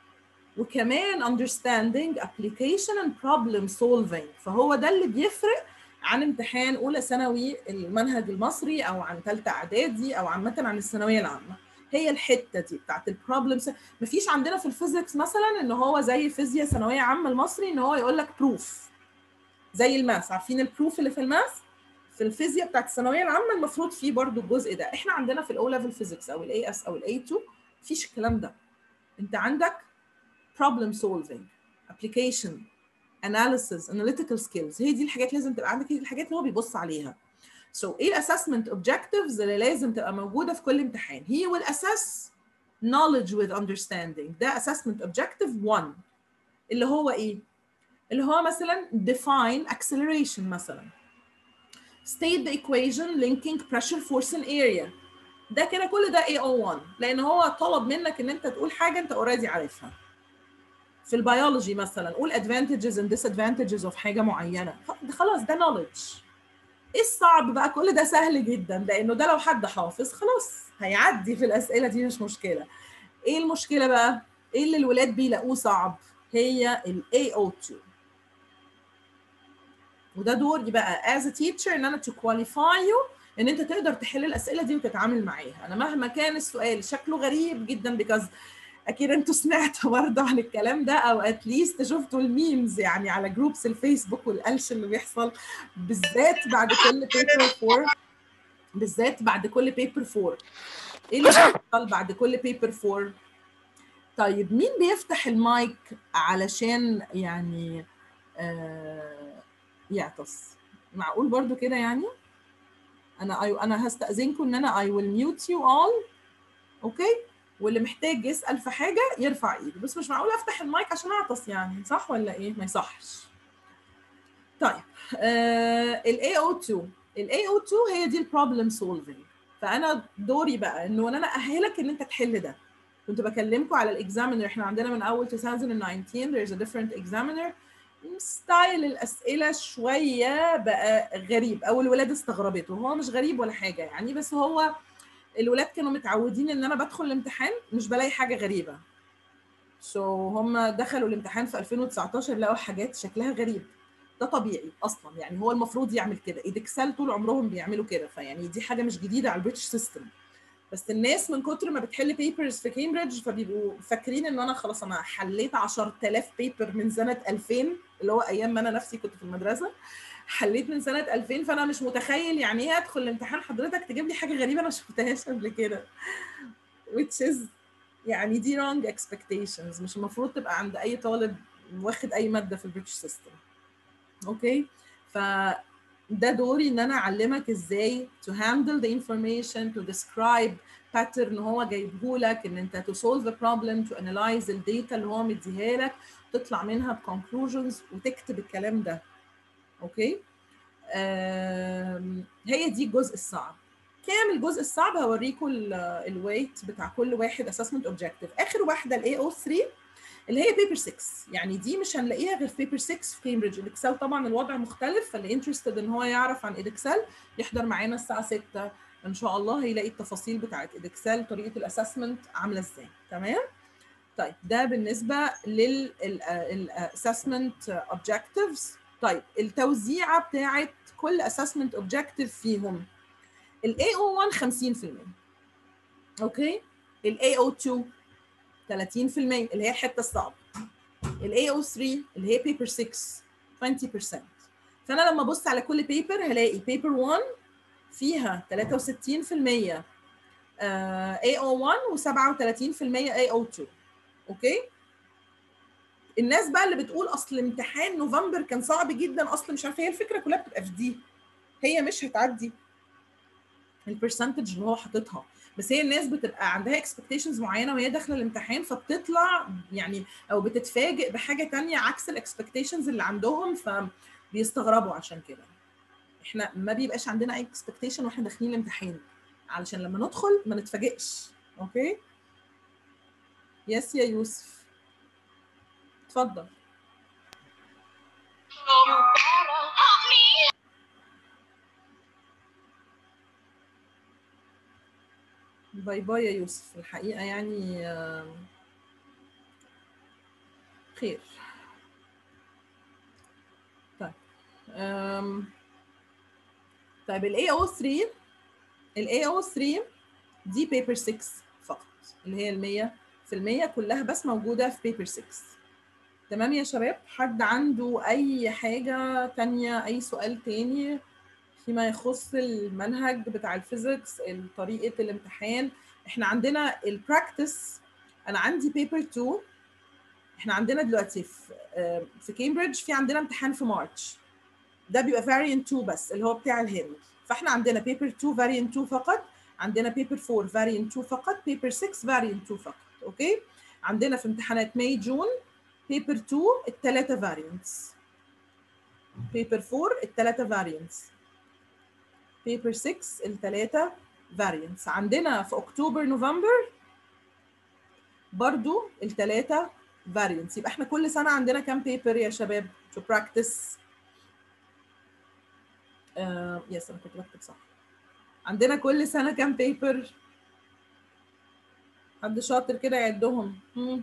وكمان understanding application and problem solving فهو ده اللي بيفرق عن امتحان اولى ثانوي المنهج المصري او عن ثالثه اعدادي او عامه عن الثانويه العامه هي الحته دي بتاعت البروبلمز مفيش عندنا في الفيزيكس مثلا ان هو زي فيزياء ثانويه عامه المصري ان هو يقول لك بروف زي الماس عارفين البروف اللي في الماس في الفيزياء بتاعت الثانويه العامه المفروض فيه برضو الجزء ده احنا عندنا في الاو ليفل فيزيكس او الاي اس او الاي 2 مفيش الكلام ده انت عندك problem solving application analysis analytical skills هي دي الحاجات لازم تبقى عندك هي دي الحاجات اللي هو بيبص عليها So ايه الاسسمنت objectives اللي لازم تبقى موجوده في كل امتحان؟ هي will assess knowledge with understanding ده assessment objective 1 اللي هو ايه؟ اللي هو مثلا define acceleration مثلا state the equation linking pressure force and area ده كده كل ده AO1 لان هو طلب منك ان انت تقول حاجه انت اوريدي عارفها في البيولوجي مثلا قول advantages and disadvantages of حاجه معينه خلاص ده knowledge ايه الصعب بقى كل ده سهل جدا لانه ده لو حد حافظ خلاص هيعدي في الاسئله دي مش مشكله ايه المشكله بقى ايه اللي الولاد بيلاقوه صعب هي ال AO2 وده دوري بقى as a teacher ان انا to qualify you ان انت تقدر تحل الاسئله دي وتتعامل معاها انا مهما كان السؤال شكله غريب جدا because اكيد انتوا سمعتوا برضه عن الكلام ده او اتليست شفتوا الميمز يعني على جروبس الفيسبوك والقلش اللي بيحصل بالذات بعد كل بيبر 4 بالذات بعد كل بيبر 4 ايه اللي بيحصل بعد كل بيبر 4 طيب مين بيفتح المايك علشان يعني آه يعطس معقول برضو كده يعني انا أي... انا هستاذنكم ان انا I will mute you all اوكي واللي محتاج يسال في حاجه يرفع ايده بس مش معقول افتح المايك عشان اعطس يعني صح ولا ايه ما يصحش طيب آه ال AO2 ال AO2 هي دي البروبلم سولفنج فانا دوري بقى انه انا اهلك ان انت تحل ده كنت بكلمكم على الاكزامينر احنا عندنا من اول 2019 there's a different examiner ستايل الاسئله شويه بقى غريب او الولاد استغربته هو مش غريب ولا حاجه يعني بس هو الولاد كانوا متعودين ان انا بدخل الامتحان مش بلاقي حاجه غريبه سو so هم دخلوا الامتحان في 2019 لقوا حاجات شكلها غريب ده طبيعي اصلا يعني هو المفروض يعمل كده ايدكسل طول عمرهم بيعملوا كده فيعني دي حاجه مش جديده على البريتش سيستم بس الناس من كتر ما بتحل بيبرز في كامبريدج فبيبقوا فاكرين ان انا خلاص انا حليت 10000 بيبر من سنه 2000 اللي هو ايام ما انا نفسي كنت في المدرسه حليت من سنه 2000 فانا مش متخيل يعني ايه ادخل الامتحان حضرتك تجيب لي حاجه غريبه انا ما شفتهاش قبل كده which is يعني دي wrong expectations مش المفروض تبقى عند اي طالب واخد اي ماده في البريتش سيستم اوكي ف ده دوري ان انا اعلمك ازاي to handle the information to describe pattern هو جايبه لك ان انت to solve a problem to analyze الداتا اللي هو مديها لك تطلع منها ب conclusions وتكتب الكلام ده اوكي هي دي الجزء الصعب كام الجزء الصعب هوريكم الويت بتاع كل واحد assessment objective اخر واحده الاي او 3 اللي هي بيبر 6 يعني دي مش هنلاقيها غير في بيبر 6 في كامبريدج الاكسل طبعا الوضع مختلف فاللي انترستد ان هو يعرف عن الاكسل يحضر معانا الساعه 6 ان شاء الله هيلاقي التفاصيل بتاعه الاكسل طريقه الاسسمنت عامله ازاي تمام طيب ده بالنسبه للاسسمنت اوبجكتيفز طيب التوزيعه بتاعه كل اسسمنت اوبجكتيف فيهم ال AO1 50% اوكي ال AO2 30% اللي هي الحته الصعبه ال AO3 اللي هي بيبر 6 20% فانا لما ابص على كل بيبر هلاقي بيبر 1 فيها 63% آه AO1 و37% AO2 اوكي الناس بقى اللي بتقول اصل امتحان نوفمبر كان صعب جدا اصل مش عارفه هي الفكره كلها بتبقى في دي هي مش هتعدي البرسنتج اللي هو حاططها بس هي الناس بتبقى عندها اكسبكتيشنز معينه وهي داخله الامتحان فبتطلع يعني او بتتفاجئ بحاجه تانية عكس الاكسبكتيشنز اللي عندهم فبيستغربوا عشان كده احنا ما بيبقاش عندنا اي اكسبكتيشن واحنا داخلين الامتحان علشان لما ندخل ما نتفاجئش اوكي يس يا يوسف اتفضل باي باي يا يوسف الحقيقة يعني خير طيب طيب ال AO3 ال AO3 دي بيبر 6 فقط اللي هي المية في المية كلها بس موجودة في بيبر 6 تمام يا شباب حد عنده أي حاجة تانية أي سؤال تاني فيما يخص المنهج بتاع الفيزيكس طريقة الامتحان احنا عندنا البراكتس أنا عندي بيبر 2 احنا عندنا دلوقتي في في كامبريدج في عندنا امتحان في مارش ده بيبقى فاريانت 2 بس اللي هو بتاع الهند فاحنا عندنا بيبر 2 فاريانت 2 فقط عندنا بيبر 4 فاريانت 2 فقط بيبر 6 فاريانت 2 فقط اوكي عندنا في امتحانات ماي جون بيبر 2 الثلاثه فاريانتس بيبر 4 الثلاثه فاريانتس بيبر 6 الثلاثه فاريانتس عندنا في اكتوبر نوفمبر برضو الثلاثه فاريانتس يبقى احنا كل سنه عندنا كام بيبر يا شباب to practice آه يس انا كنت بكتب صح عندنا كل سنه كام بيبر حد شاطر كده يعدهم مم.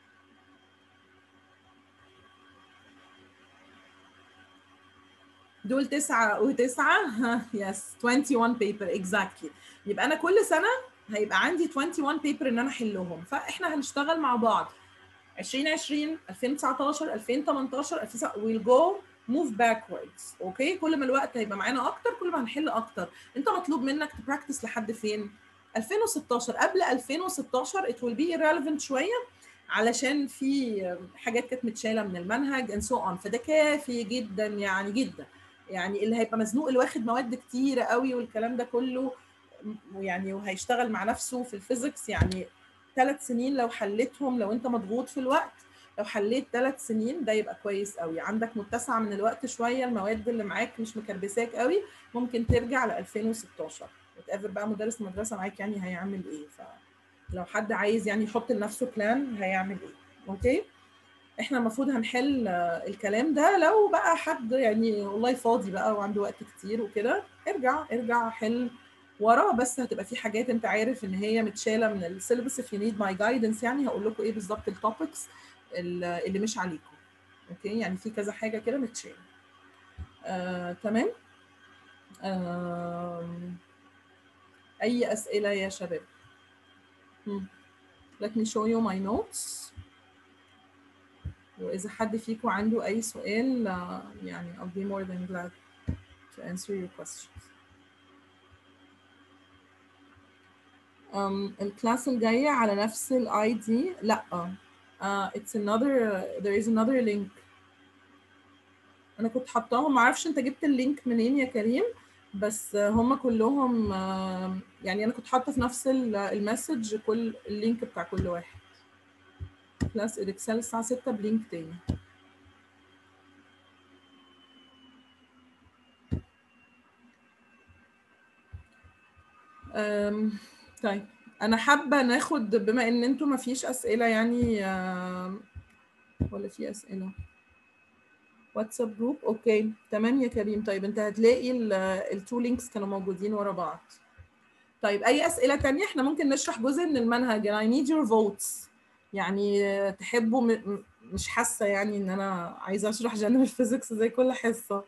دول تسعة وتسعة يس 21 بيبر اكزاكتلي يبقى أنا كل سنة هيبقى عندي 21 بيبر إن أنا أحلهم فإحنا هنشتغل مع بعض 2020 2019 2018 2019 we'll go move backwards اوكي okay? كل ما الوقت هيبقى معانا اكتر كل ما هنحل اكتر انت مطلوب منك تبراكتس لحد فين 2016 قبل 2016 it will be irrelevant شويه علشان في حاجات كانت متشاله من المنهج and so on فده كافي جدا يعني جدا يعني اللي هيبقى مزنوق اللي واخد مواد كتيره قوي والكلام ده كله يعني وهيشتغل مع نفسه في الفيزيكس يعني ثلاث سنين لو حليتهم لو انت مضغوط في الوقت لو حليت ثلاث سنين ده يبقى كويس قوي عندك متسع من الوقت شويه المواد اللي معاك مش مكربساك قوي ممكن ترجع ل 2016 وتقابل بقى مدرس المدرسه معاك يعني هيعمل ايه فلو حد عايز يعني يحط لنفسه بلان هيعمل ايه اوكي احنا المفروض هنحل الكلام ده لو بقى حد يعني والله فاضي بقى وعنده وقت كتير وكده ارجع ارجع حل وراه بس هتبقى في حاجات انت عارف ان هي متشاله من السيلبس if you need my guidance يعني هقول لكم ايه بالظبط التوبكس اللي مش عليكم اوكي يعني في كذا حاجه كده متشاله آه، تمام آه، اي اسئله يا شباب hmm. let me show you my notes واذا حد فيكم عنده اي سؤال uh, يعني I'll be more than glad to answer your questions um, الكلاس الجاية على نفس الاي دي لا uh, it's another there is another link انا كنت حطاهم معرفش انت جبت اللينك منين يا كريم بس هم كلهم uh, يعني انا كنت حاطه في نفس المسج كل اللينك بتاع كل واحد كلاس الاكسل الساعه 6 بلينك تاني um, طيب انا حابه ناخد بما ان انتوا ما فيش اسئله يعني ولا في اسئله واتساب جروب اوكي تمام يا كريم طيب انت هتلاقي التو لينكس كانوا موجودين ورا بعض طيب اي اسئله تانية احنا ممكن نشرح جزء من المنهج I need your votes يعني تحبوا مش حاسه يعني ان انا عايزه اشرح جنرال فيزيكس زي كل حصه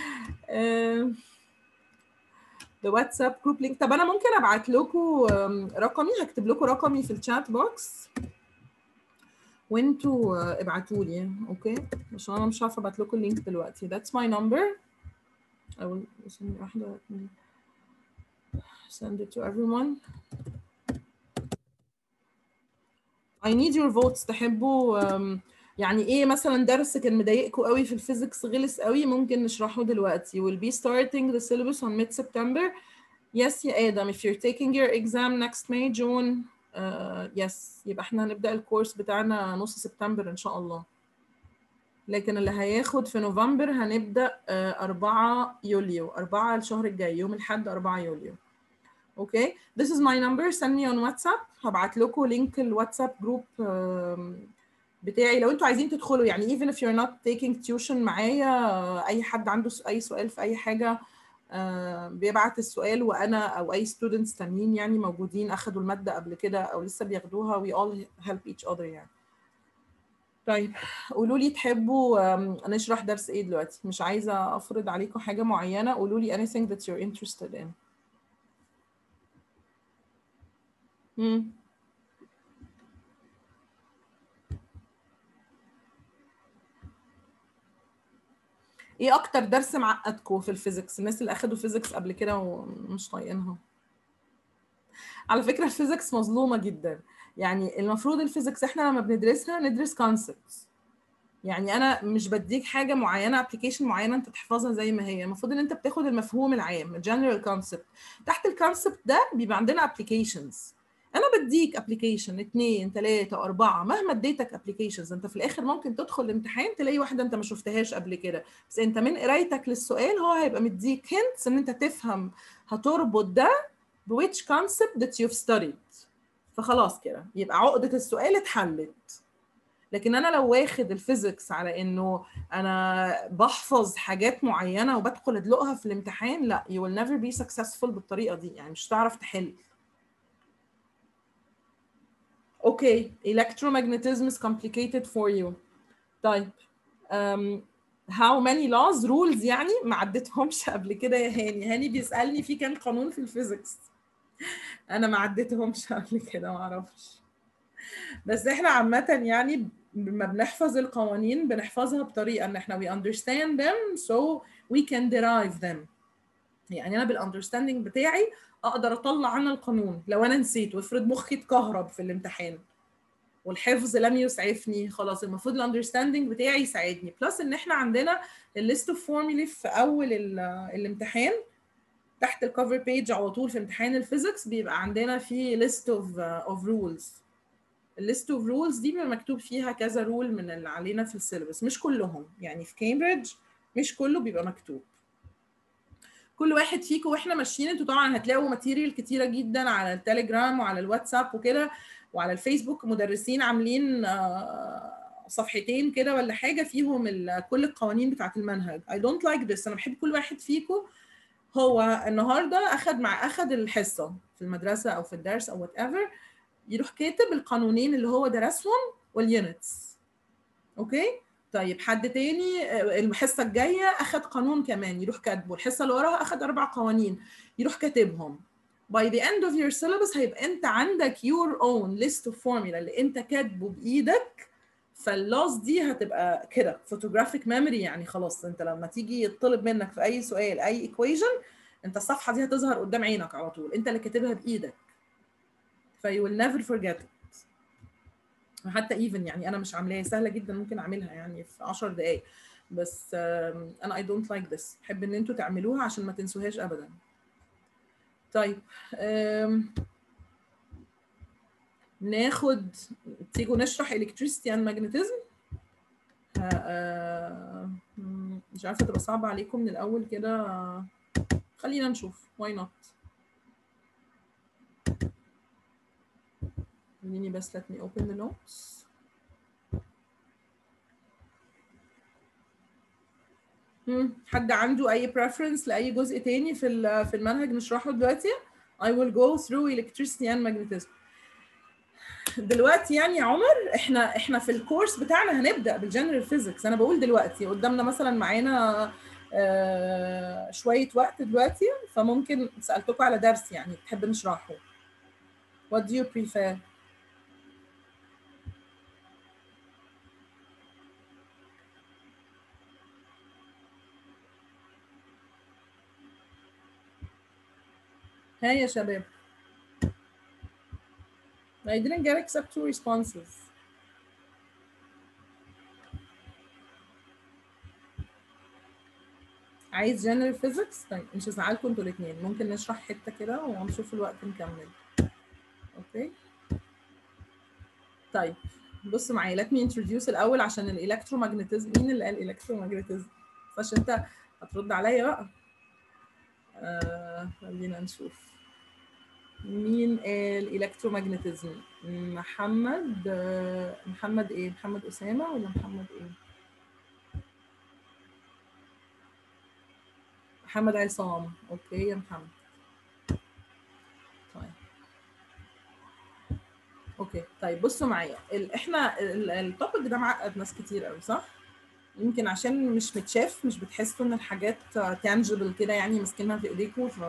the واتساب جروب لينك طب انا ممكن ابعت لكم رقمي هكتب لكم رقمي في الشات بوكس وانتوا ابعتوا لي اوكي عشان انا مش عارفه ابعت لكم اللينك دلوقتي that's my number I will send واحده send it to everyone I need your votes تحبوا يعني ايه مثلا درس كان مضايقكم قوي في الفيزيكس غلس قوي ممكن نشرحه دلوقتي we'll be starting the syllabus on mid September yes يا ادم if you're taking your exam next May June uh, yes يبقى احنا هنبدا الكورس بتاعنا نص سبتمبر ان شاء الله لكن اللي هياخد في نوفمبر هنبدا uh, 4 يوليو 4 الشهر الجاي يوم الاحد 4 يوليو اوكي this is my number send me on WhatsApp هبعت لكم لينك الواتساب جروب بتاعي لو انتوا عايزين تدخلوا يعني even if you're not taking tuition معايا اي حد عنده اي سؤال في اي حاجه بيبعت السؤال وانا او اي students تانيين يعني موجودين اخدوا الماده قبل كده او لسه بياخدوها we all help each other يعني طيب قولوا لي تحبوا نشرح درس ايه دلوقتي مش عايزه افرض عليكم حاجه معينه قولوا لي anything that you're interested in مم. ايه اكتر درس معقدكم في الفيزيكس الناس اللي اخدوا فيزيكس قبل كده ومش طايقينها على فكره الفيزيكس مظلومه جدا يعني المفروض الفيزيكس احنا لما بندرسها ندرس كونسبتس يعني انا مش بديك حاجه معينه ابلكيشن معينه انت تحفظها زي ما هي المفروض ان انت بتاخد المفهوم العام الجنرال كونسبت تحت الكونسبت ده بيبقى عندنا ابلكيشنز انا بديك ابلكيشن اثنين ثلاثه اربعه مهما اديتك ابلكيشنز انت في الاخر ممكن تدخل الامتحان تلاقي واحده انت ما شفتهاش قبل كده بس انت من قرايتك للسؤال هو هيبقى مديك هنتس ان انت تفهم هتربط ده ب which concept that you've studied فخلاص كده يبقى عقده السؤال اتحلت لكن انا لو واخد الفيزيكس على انه انا بحفظ حاجات معينه وبدخل ادلقها في الامتحان لا you will never be successful بالطريقه دي يعني مش هتعرف تحل اوكي electromagnetism is complicated for you طيب um, how many laws rules يعني ما عديتهمش قبل كده يا هاني هاني بيسالني في كام قانون في الفيزيكس انا ما عديتهمش قبل كده ما اعرفش بس احنا عامه يعني لما بنحفظ القوانين بنحفظها بطريقه ان احنا we understand them so we can derive them يعني انا بالاندرستاندينج بتاعي اقدر اطلع عنها القانون لو انا نسيت وافرض مخي اتكهرب في الامتحان والحفظ لم يسعفني خلاص المفروض الاندرستاندينج بتاعي يساعدني بلس ان احنا عندنا الليست اوف فورمulae في اول الامتحان تحت الكفر بيج على طول في امتحان الفيزيكس بيبقى عندنا في ليست اوف اوف رولز الليست اوف رولز دي بيبقى مكتوب فيها كذا رول من اللي علينا في السيلبس مش كلهم يعني في كامبريدج مش كله بيبقى مكتوب كل واحد فيكم واحنا ماشيين انتوا طبعا هتلاقوا ماتيريال كتيره جدا على التليجرام وعلى الواتساب وكده وعلى الفيسبوك مدرسين عاملين صفحتين كده ولا حاجه فيهم كل القوانين بتاعه المنهج I don't like this انا بحب كل واحد فيكم هو النهارده اخد مع اخد الحصه في المدرسه او في الدرس او وات ايفر يروح كاتب القانونين اللي هو درسهم واليونتس اوكي طيب حد تاني الحصه الجايه اخد قانون كمان يروح كاتبه الحصه اللي وراها اخد اربع قوانين يروح كاتبهم by the end of your syllabus هيبقى انت عندك your own list of formula اللي انت كاتبه بايدك فاللاس دي هتبقى كده فوتوجرافيك ميموري يعني خلاص انت لما تيجي يطلب منك في اي سؤال اي ايكويشن انت الصفحه دي هتظهر قدام عينك على طول انت اللي كاتبها بايدك ف you will never forget it حتى ايفن يعني انا مش عاملاها سهله جدا ممكن اعملها يعني في 10 دقائق بس انا I don't like this بحب ان انتوا تعملوها عشان ما تنسوهاش ابدا طيب ناخد تيجوا نشرح electricity and magnetism مش عارفه تبقى صعبه عليكم من الاول كده خلينا نشوف why not خليني بس let me open the notes مم. حد عنده اي preference لاي جزء تاني في في المنهج نشرحه دلوقتي I will go through electricity and magnetism دلوقتي يعني يا عمر احنا احنا في الكورس بتاعنا هنبدا بالجنرال فيزيكس انا بقول دلوقتي قدامنا مثلا معانا آه شويه وقت دلوقتي فممكن سالتكم على درس يعني تحب نشرحه what do you prefer ها يا شباب I didn't get except two responses. عايز general physics طيب مش هزعلكم انتوا الاثنين ممكن نشرح حته كده ونشوف الوقت نكمل اوكي طيب بصوا معايا let me introduce الاول عشان الالكترومagnetism مين اللي قال الكترومagnetism عشان انت هترد عليا بقى آه خلينا نشوف مين قال الكترومagnetism محمد محمد ايه محمد اسامه ولا محمد ايه محمد عصام اوكي يا محمد طيب اوكي طيب بصوا معايا ال... احنا التوبيك ده معقد ناس كتير قوي صح يمكن عشان مش متشاف مش بتحسوا ان الحاجات تانجبل كده يعني ماسكينها في ايديكم ف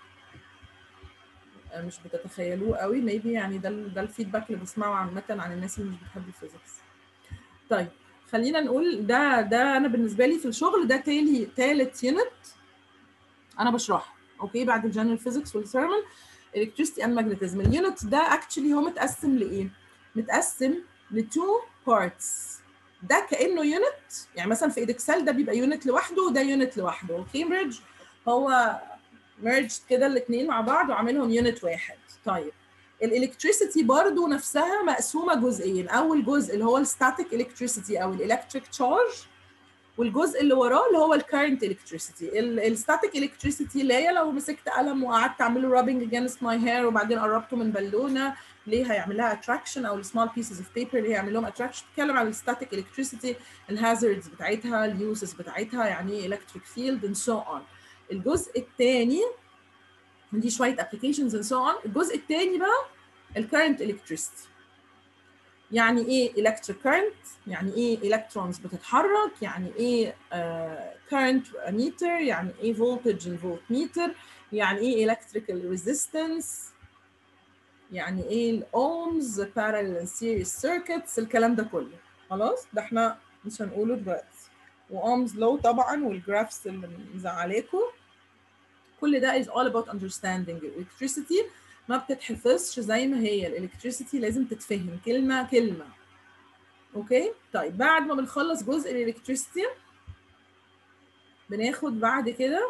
مش بتتخيلوه قوي ميبي يعني ده ده الفيدباك اللي بسمعه عامه عن الناس اللي مش بتحب الفيزيكس طيب خلينا نقول ده ده انا بالنسبه لي في الشغل ده تالي تالت يونت انا بشرحه اوكي بعد الجنرال فيزيكس والثيرمال الكتريستي اند ماجنتيزم اليونت ده اكشلي هو متقسم لايه متقسم لتو بارتس ده كانه يونت يعني مثلا في ايدكسل ده بيبقى يونت لوحده وده يونت لوحده كامبريدج هو ميرج كده الاثنين مع بعض وعاملهم يونت واحد طيب الالكتريسيتي برضو نفسها مقسومه جزئين اول جزء اللي هو الستاتيك الكتريسيتي او الالكتريك تشارج والجزء اللي وراه اللي هو الكارنت الكتريسيتي الستاتيك الكتريسيتي اللي هي لو مسكت قلم وقعدت اعمل له رابنج اجينست ماي هير وبعدين قربته من بالونه ليه هيعمل لها اتراكشن او السمول بيسز اوف بيبر اللي هيعمل لهم اتراكشن بتتكلم عن الستاتيك الكتريسيتي الهازاردز بتاعتها اليوزز بتاعتها يعني ايه الكتريك فيلد اند سو اون الجزء الثاني دي شويه ابلكيشنز اند سو اون الجزء الثاني بقى الكارنت الكتريسيتي يعني ايه electric current يعني ايه electrons بتتحرك يعني ايه uh, current meter يعني ايه voltage voltmeter يعني ايه electrical resistance يعني ايه الاومز parallel and series circuits الكلام ده كله خلاص ده احنا مش هنقوله دلوقتي واومز لو طبعا والجرافس اللي مزعلاكم كل ده is all about understanding electricity ما بتتحفظش زي ما هي الالكتريسيتي لازم تتفهم كلمه كلمه اوكي طيب بعد ما بنخلص جزء الالكتريسيتي بناخد بعد كده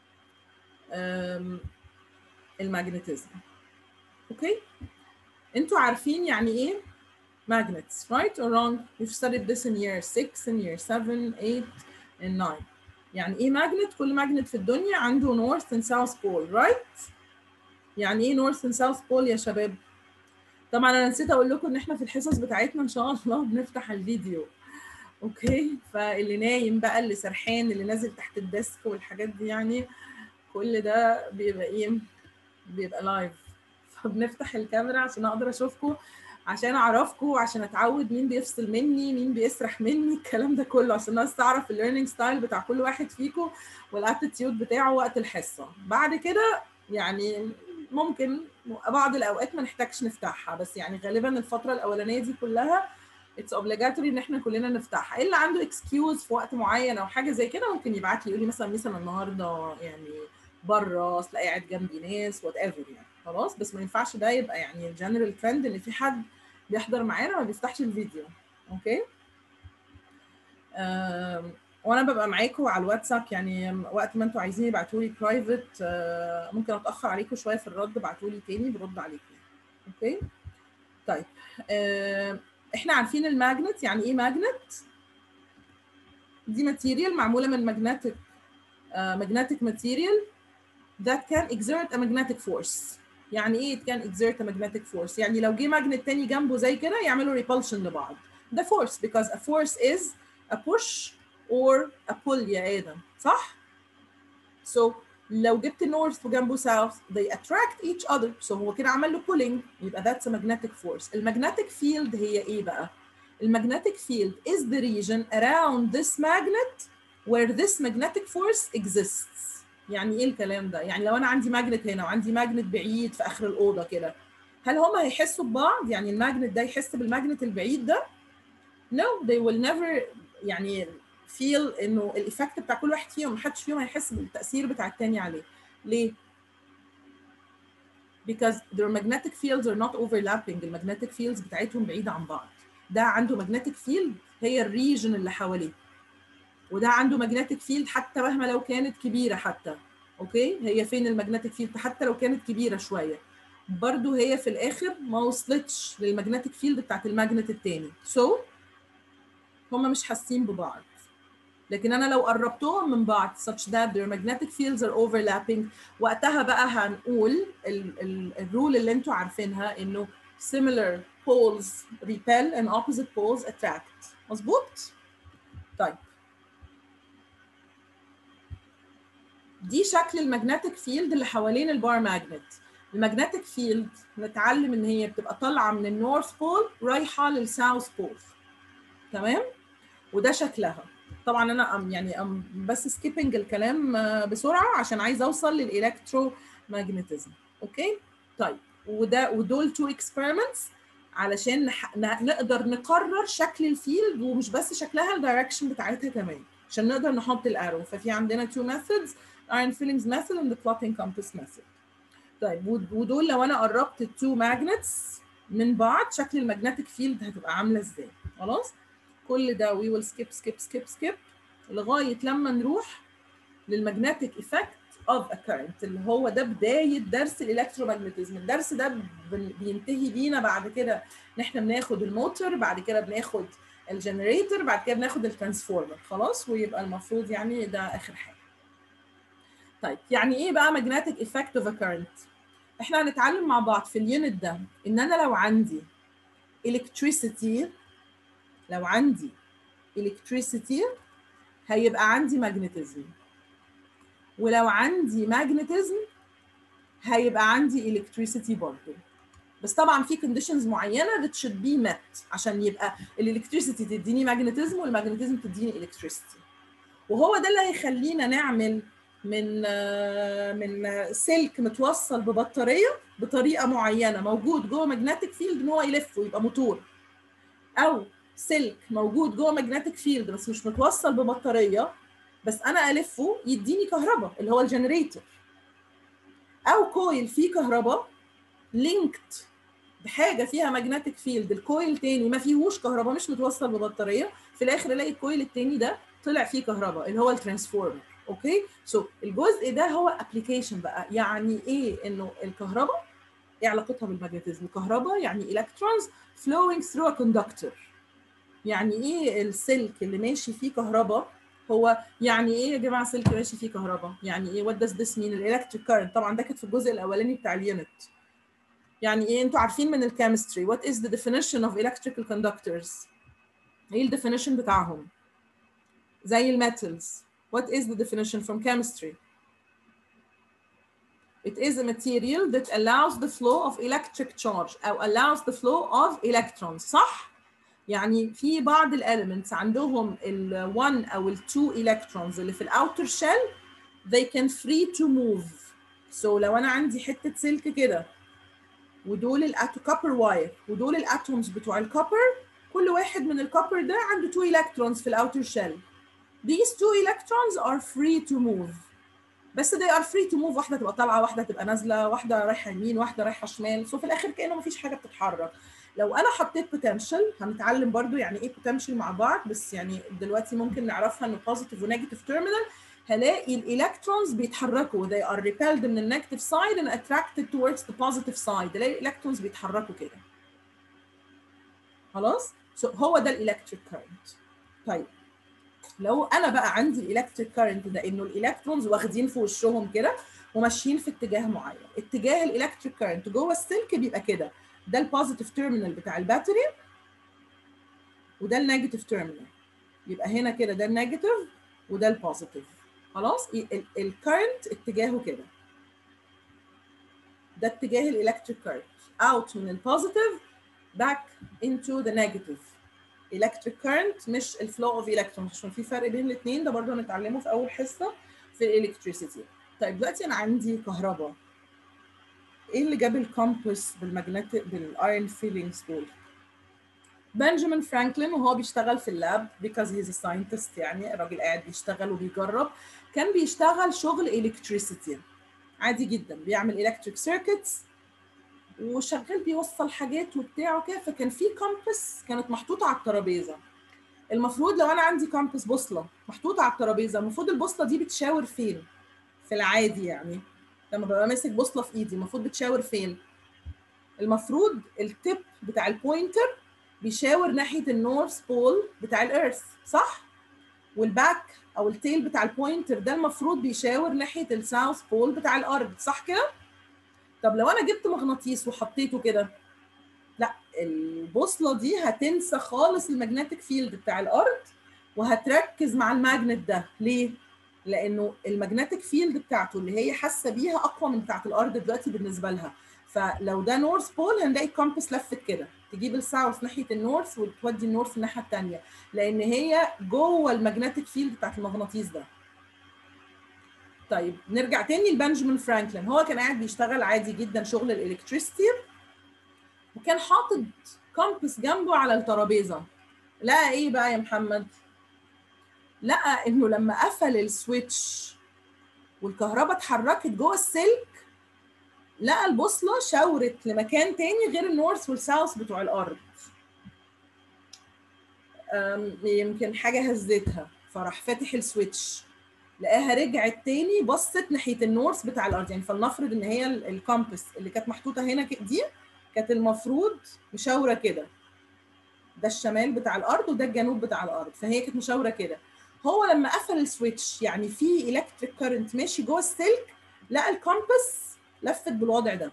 الماجنتيزم اوكي انتوا عارفين يعني ايه magnets right or wrong we've studied this in year 6 in year 7 8 and 9 يعني ايه ماجنت كل ماجنت في الدنيا عنده north and south pole right يعني ايه نورث اند ساوث بول يا شباب طبعا انا نسيت اقول لكم ان احنا في الحصص بتاعتنا ان شاء الله بنفتح الفيديو اوكي فاللي نايم بقى اللي سرحان اللي نازل تحت الديسك والحاجات دي يعني كل ده بيبقى ايه بيبقى لايف فبنفتح الكاميرا عشان اقدر اشوفكم عشان اعرفكم عشان اتعود مين بيفصل مني مين بيسرح مني الكلام ده كله عشان الناس تعرف الليرنينج ستايل بتاع كل واحد فيكم والاتيتيود بتاعه وقت الحصه بعد كده يعني ممكن بعض الاوقات ما نحتاجش نفتحها بس يعني غالبا الفتره الاولانيه دي كلها اتس اوبليجاتوري ان احنا كلنا نفتحها اللي عنده اكسكيوز في وقت معين او حاجه زي كده ممكن يبعت لي يقول لي مثلا مثلا النهارده يعني بره اصل قاعد جنبي ناس وات ايفر يعني خلاص بس ما ينفعش ده يبقى يعني الجنرال ترند ان في حد بيحضر معانا ما بيفتحش الفيديو اوكي وانا ببقى معاكم على الواتساب يعني وقت ما انتوا عايزين يبعتوا لي برايفت ممكن اتاخر عليكم شويه في الرد ابعتوا لي تاني برد عليكم اوكي طيب احنا عارفين الماجنت يعني ايه ماجنت دي ماتيريال معموله من ماجنتيك ماجنتيك ماتيريال that can exert a magnetic force يعني ايه it can exert a magnetic force يعني لو جه ماجنت تاني جنبه زي كده يعملوا repulsion لبعض ده force because a force is a push or a pull يا ادم صح؟ So لو جبت نورث وجنبه ساوث they attract each other so هو كده عمل له pulling يبقى that's a magnetic force المagnetic field هي ايه بقى المagnetic field is the region around this magnet where this magnetic force exists يعني ايه الكلام ده يعني لو انا عندي ماجنت هنا وعندي ماجنت بعيد في اخر الاوضه كده هل هما هيحسوا ببعض يعني الماجنت ده يحس بالماجنت البعيد ده no they will never يعني feel انه الايفكت بتاع كل واحد فيهم محدش فيهم هيحس بالتاثير بتاع التاني عليه ليه because their magnetic fields are not overlapping المagnetic fields بتاعتهم بعيدة عن بعض ده عنده magnetic field هي الريجن اللي حواليه وده عنده magnetic field حتى مهما لو كانت كبيرة حتى اوكي هي فين المagnetic field حتى لو كانت كبيرة شوية برضو هي في الاخر ما وصلتش للمagnetic field بتاعت الماجنت التاني so هما مش حاسين ببعض لكن انا لو قربتهم من بعض such that their magnetic fields are overlapping وقتها بقى هنقول الرول اللي انتوا عارفينها انه similar poles repel and opposite poles attract مظبوط طيب دي شكل المagnetic فيلد اللي حوالين البار ماجنت المagnetic فيلد نتعلم ان هي بتبقى طالعه من النورث بول رايحه للساوث بول تمام وده شكلها طبعا انا أم يعني أم بس سكيبنج الكلام بسرعه عشان عايزه اوصل للالكترو ماجنتيزم اوكي طيب وده ودول تو اكسبيرمنتس علشان نح... نقدر نقرر شكل الفيلد ومش بس شكلها الدايركشن بتاعتها كمان عشان نقدر نحط الارو ففي عندنا تو ميثودز iron fillings method and the clotting compass method طيب ودول لو انا قربت التو ماجنتس من بعض شكل المagnetic فيلد هتبقى عامله ازاي خلاص كل ده we will skip skip skip skip لغايه لما نروح للمagnetic effect of a current اللي هو ده بدايه درس الالكترومagnetism الدرس ده بينتهي بينا بعد كده ان احنا بناخد الموتور بعد كده بناخد الجنريتور بعد كده بناخد الترانسفورمر خلاص ويبقى المفروض يعني ده اخر حاجه طيب يعني ايه بقى magnetic effect of a current احنا هنتعلم مع بعض في اليونت ده ان انا لو عندي electricity لو عندي electricity هيبقى عندي magnetism ولو عندي magnetism هيبقى عندي electricity برضه بس طبعا في conditions معينه that should be met عشان يبقى الالكتريسيتي تديني magnetism والماجنتيزم تديني electricity وهو ده اللي هيخلينا نعمل من من سلك متوصل ببطاريه بطريقه معينه موجود جوه ماجنتيك فيلد ان هو يلف ويبقى موتور او سلك موجود جوه ماجنتيك فيلد بس مش متوصل ببطاريه بس انا الفه يديني كهرباء اللي هو الجنريتور او كويل فيه كهرباء لينكد بحاجه فيها ماجنتيك فيلد الكويل تاني ما فيهوش كهرباء مش متوصل ببطاريه في الاخر الاقي الكويل التاني ده طلع فيه كهرباء اللي هو الترانسفورمر اوكي سو so, الجزء ده هو ابلكيشن بقى يعني ايه انه الكهرباء ايه علاقتها بالماجنتيزم الكهرباء يعني electrons flowing through a conductor يعني ايه السلك اللي ماشي فيه كهرباء هو يعني ايه يا جماعه سلك ماشي فيه كهرباء يعني ايه what does this mean الالكتريك كارنت طبعا ده كانت في الجزء الاولاني بتاع اليونت يعني ايه انتوا عارفين من الكيمستري what is the definition of electrical conductors ايه الديفينيشن بتاعهم زي الميتالز What is the definition from chemistry? It is a material that allows the flow of electric charge أو allows the flow of electrons صح؟ يعني في بعض الاليمنتس عندهم ال 1 أو ال 2 electrons اللي في الاوتر shell they can free to move. So لو أنا عندي حتة سلك كده ودول الاتو كوبر واير ودول الاتومز بتوع الكوبر كل واحد من الكوبر ده عنده 2 electrons في الاوتر shell. these two electrons are free to move بس they are free to move واحده تبقى طالعه واحده تبقى نازله واحده رايحه يمين واحده رايحه شمال سو في الاخر كانه مفيش حاجه بتتحرك لو انا حطيت potential هنتعلم برضو يعني ايه potential مع بعض بس يعني دلوقتي ممكن نعرفها انه positive ونيجاتيف terminal هلاقي الالكترونز بيتحركوا they are repelled من النيجاتيف سايد and attracted towards the positive side الاقي الالكترونز بيتحركوا كده خلاص so هو ده الالكتريك كارنت طيب لو انا بقى عندي الالكتريك كارنت ده انه الالكترونز واخدين في وشهم كده وماشيين في اتجاه معين اتجاه الالكتريك كارنت جوه السلك بيبقى كده ده البوزيتيف تيرمينال بتاع الباتري وده النيجاتيف تيرمينال يبقى هنا كده ده النيجاتيف وده البوزيتيف خلاص الكرنت اتجاهه كده ده اتجاه الالكتريك كارنت اوت من البوزيتيف باك انتو ذا نيجاتيف electric current مش الفلو اوف electrons عشان في فرق بين الاثنين ده برضه هنتعلمه في اول حصه في الالكتريسيتي طيب دلوقتي انا عندي كهرباء ايه اللي جاب الكومباس بالماجنتيك بالايرون فيلينجز دول بنجامين فرانكلين وهو بيشتغل في اللاب because he's a scientist يعني الراجل قاعد بيشتغل وبيجرب كان بيشتغل شغل الكتريسيتي عادي جدا بيعمل الكتريك سيركتس وشغال بيوصل حاجات وبتاع وكده فكان في كومباس كانت محطوطه على الترابيزه المفروض لو انا عندي كومباس بوصله محطوطه على الترابيزه المفروض البوصله دي بتشاور فين في العادي يعني لما ببقى ماسك بوصله في ايدي المفروض بتشاور فين المفروض التip بتاع البوينتر بيشاور ناحيه النورث بول بتاع الارث صح والباك او التيل بتاع البوينتر ده المفروض بيشاور ناحيه الساوث بول بتاع الارض صح كده طب لو انا جبت مغناطيس وحطيته كده لا البوصله دي هتنسى خالص المagnetic فيلد بتاع الارض وهتركز مع الماجنت ده ليه لانه المagnetic فيلد بتاعته اللي هي حاسه بيها اقوى من بتاعه الارض دلوقتي بالنسبه لها فلو ده نورث بول هنلاقي الكومباس لفت كده تجيب الساوث ناحيه النورث وتودي النورث الناحيه الثانيه لان هي جوه المagnetic فيلد بتاعت المغناطيس ده طيب نرجع تاني لبنجامين فرانكلين هو كان قاعد بيشتغل عادي جدا شغل الالكتريستي وكان حاطط كومباس جنبه على الترابيزه لقى ايه بقى يا محمد لقى انه لما قفل السويتش والكهرباء اتحركت جوه السلك لقى البوصله شاورت لمكان تاني غير النورث والساوث بتوع الارض يمكن حاجه هزتها فراح فاتح السويتش لقاها رجعت تاني بصت ناحيه النورث بتاع الارض يعني فلنفرض ان هي الكومباس اللي كانت محطوطه هنا دي كانت المفروض مشاوره كده ده الشمال بتاع الارض وده الجنوب بتاع الارض فهي كانت مشاوره كده هو لما قفل السويتش يعني في الكتريك كارنت ماشي جوه السلك لقى الكومباس لفت بالوضع ده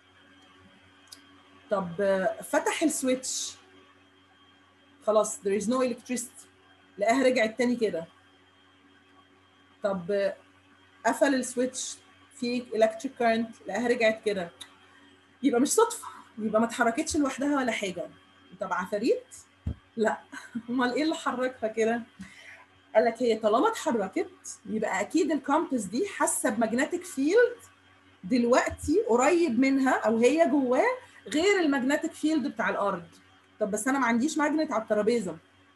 طب فتح السويتش خلاص there is no electricity لقاها رجعت تاني كده طب قفل السويتش في الكتريك كارنت لقاها رجعت كده يبقى مش صدفه يبقى ما اتحركتش لوحدها ولا حاجه طب عفاريت لا امال ايه اللي حركها كده قال لك هي طالما اتحركت يبقى اكيد الكومباس دي حاسه بماجنتيك فيلد دلوقتي قريب منها او هي جواه غير الماجنتيك فيلد بتاع الارض طب بس انا ما عنديش ماجنت على الترابيزه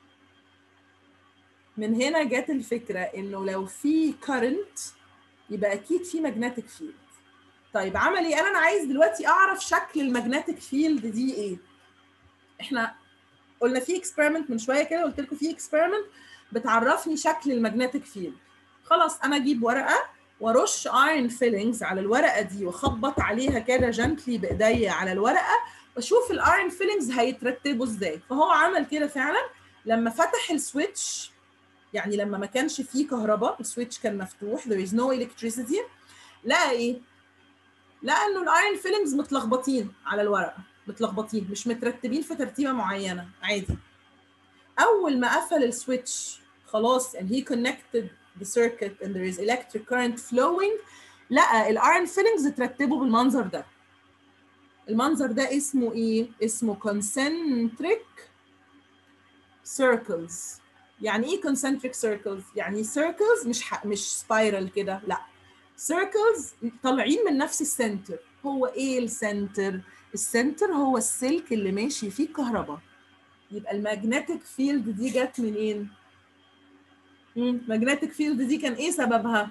من هنا جت الفكره انه لو في كارنت يبقى اكيد في ماجنتيك فيلد طيب عمل ايه انا عايز دلوقتي اعرف شكل الماجنتيك فيلد دي ايه احنا قلنا في اكسبيرمنت من شويه كده قلت لكم في اكسبيرمنت بتعرفني شكل الماجنتيك فيلد خلاص انا اجيب ورقه وارش ايرون فيلينجز على الورقه دي واخبط عليها كده جنتلي بايديا على الورقه واشوف الايرون فيلينجز هيترتبوا ازاي فهو عمل كده فعلا لما فتح السويتش يعني لما ما كانش فيه كهرباء السويتش كان مفتوح there is no electricity لقى ايه لقى انه الايرون فيلينجز متلخبطين على الورقه متلخبطين مش مترتبين في ترتيبه معينه عادي اول ما قفل السويتش خلاص and he connected the circuit and there is electric current flowing لقى الايرون فيلينجز اترتبوا بالمنظر ده المنظر ده اسمه ايه اسمه concentric circles يعني ايه concentric circles يعني circles مش ح... مش سبايرال كده لا circles طالعين من نفس السنتر هو ايه السنتر السنتر هو السلك اللي ماشي فيه الكهرباء يبقى الماجنتيك فيلد دي جت منين magnetic field دي كان ايه سببها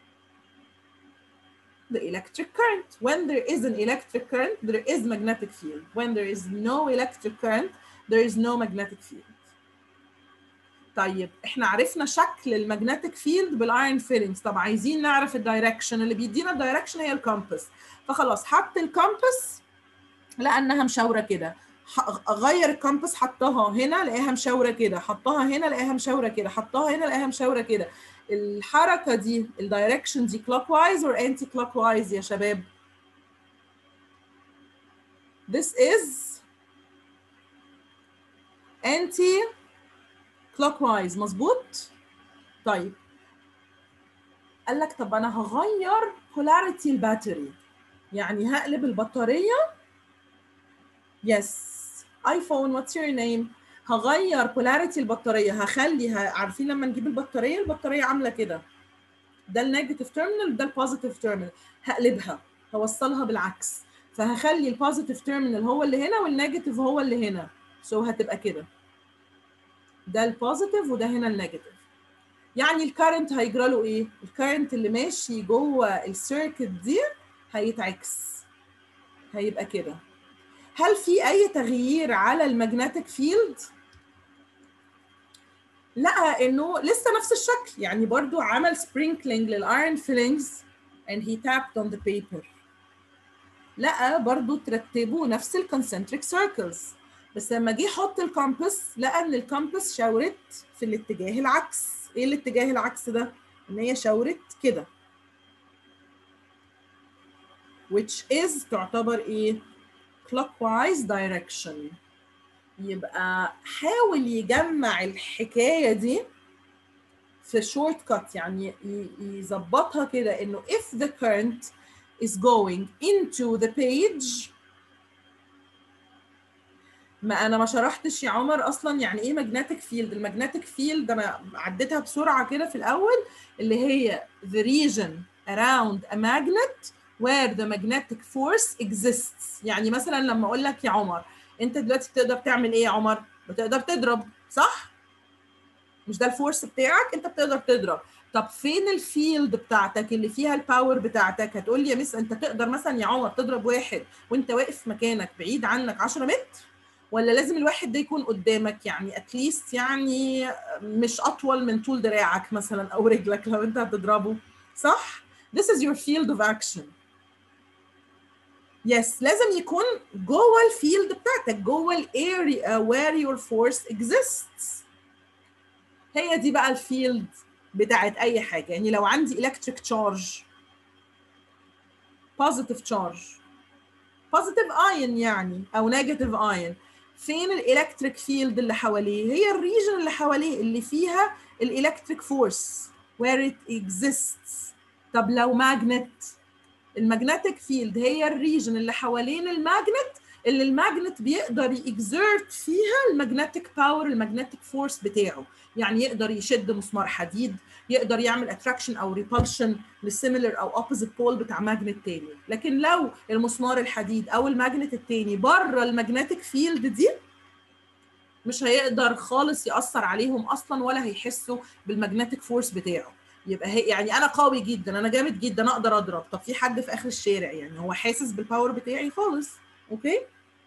the electric current when there is an electric current there is magnetic field when there is no electric current there is no magnetic field طيب احنا عرفنا شكل المagnetic field بالايرون فيلينجز طب عايزين نعرف الدايركشن اللي بيدينا الدايركشن هي الكومباس فخلاص حط الكومباس لقى انها مشاوره كده غير الكومباس حطها هنا لقاها مشاوره كده حطها هنا لقاها مشاوره كده حطها هنا لقاها مشاوره كده الحركه دي الدايركشن دي كلوك وايز اور انتي كلوك وايز يا شباب this is anti clockwise مظبوط طيب قال لك طب انا هغير بولاريتي الباتري يعني هقلب البطاريه يس ايفون واتس يور نيم هغير بولاريتي البطاريه هخلي عارفين لما نجيب البطاريه البطاريه عامله كده ده النيجاتيف تيرمينال ده البوزيتيف تيرمينال هقلبها هوصلها بالعكس فهخلي البوزيتيف تيرمينال هو اللي هنا والنيجاتيف هو اللي هنا سو so هتبقى كده ده البوزيتيف وده هنا النيجاتيف يعني الكارنت هيجرى له ايه الكارنت اللي ماشي جوه السيركت دي هيتعكس هيبقى كده هل في اي تغيير على المagnetic فيلد لقى انه لسه نفس الشكل يعني برضو عمل سبرينكلينج للايرون فيلينجز and he tapped on the paper لقى برضو ترتبوا نفس الكونسنتريك سيركلز بس لما جه يحط الكامبس لقى ان الكامبس شاورت في الاتجاه العكس ايه الاتجاه العكس ده ان هي شاورت كده which is تعتبر ايه clockwise direction يبقى حاول يجمع الحكايه دي في شورت كات يعني يظبطها كده انه if the current is going into the page ما انا ما شرحتش يا عمر اصلا يعني ايه magnetic field المagnetic field انا عديتها بسرعه كده في الاول اللي هي the region around a magnet where the magnetic force exists يعني مثلا لما اقول لك يا عمر انت دلوقتي بتقدر تعمل ايه يا عمر بتقدر تضرب صح مش ده الفورس بتاعك انت بتقدر تضرب طب فين الفيلد بتاعتك اللي فيها الباور بتاعتك هتقول لي يا مس انت تقدر مثلا يا عمر تضرب واحد وانت واقف مكانك بعيد عنك 10 متر ولا لازم الواحد ده يكون قدامك يعني اتليست يعني مش اطول من طول دراعك مثلا او رجلك لو انت هتضربه صح this is your field of action يس لازم يكون جوه الفيلد بتاعتك جوه الاريا where your force exists هي دي بقى الفيلد بتاعت اي حاجه يعني لو عندي electric charge positive charge positive ion يعني او negative ion فين الالكتريك فيلد اللي حواليه هي الريجن اللي حواليه اللي فيها الالكتريك فورس where it exists طب لو ماجنت المagnetic فيلد هي الريجن اللي حوالين الماجنت اللي الماجنت بيقدر يكزرت فيها المagnetic باور المagnetic فورس بتاعه يعني يقدر يشد مسمار حديد يقدر يعمل اتراكشن او ريبulsion للسيميلر او اوبوزيت بول بتاع ماجنت تاني لكن لو المسمار الحديد او الماجنت التاني بره المagnetic فيلد دي مش هيقدر خالص ياثر عليهم اصلا ولا هيحسوا بالمagnetic فورس بتاعه يبقى هي يعني انا قوي جدا انا جامد جدا اقدر اضرب طب في حد في اخر الشارع يعني هو حاسس بالباور بتاعي خالص اوكي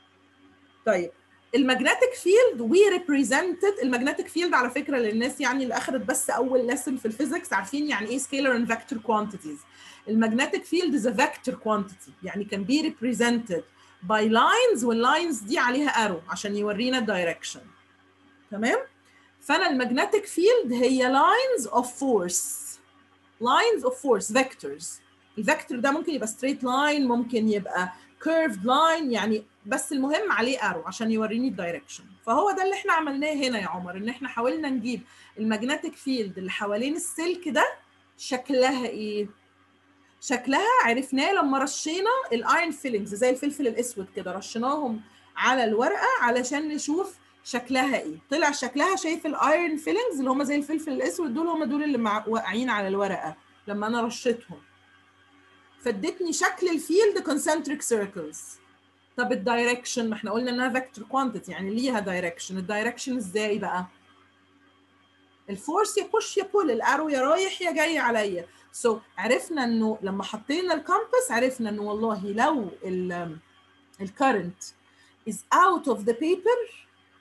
طيب المagnetic فيلد وي ريبريزنتد المagnetic فيلد على فكره للناس يعني اللي اخذت بس اول ليسن في الفيزيكس عارفين يعني ايه سكيلر اند فيكتور كوانتيتيز المagnetic فيلد از ا فيكتور كوانتيتي يعني كان بي ريبريزنتد باي لاينز واللاينز دي عليها ارو عشان يورينا الدايركشن تمام فانا المagnetic فيلد هي لاينز اوف فورس لاينز اوف فورس فيكتورز الفيكتور ده ممكن يبقى ستريت لاين ممكن يبقى كيرفد لاين يعني بس المهم عليه ارو عشان يوريني الدايركشن فهو ده اللي احنا عملناه هنا يا عمر ان احنا حاولنا نجيب المagnetic فيلد اللي حوالين السلك ده شكلها ايه شكلها عرفناه لما رشينا الايرون فيلينجز زي الفلفل الاسود كده رشيناهم على الورقه علشان نشوف شكلها ايه طلع شكلها شايف الايرون فيلينجز اللي هم زي الفلفل الاسود دول هم دول اللي واقعين على الورقه لما انا رشيتهم فادتني شكل الفيلد كونسنتريك سيركلز طب الدايركشن ما احنا قلنا انها فيكتور كوانتيتي يعني ليها دايركشن الدايركشن ازاي بقى الفورس يا بوش يا بول الارو يا رايح يا جاي عليا سو so, عرفنا انه لما حطينا الكامبس عرفنا انه والله لو الكرنت is out of the paper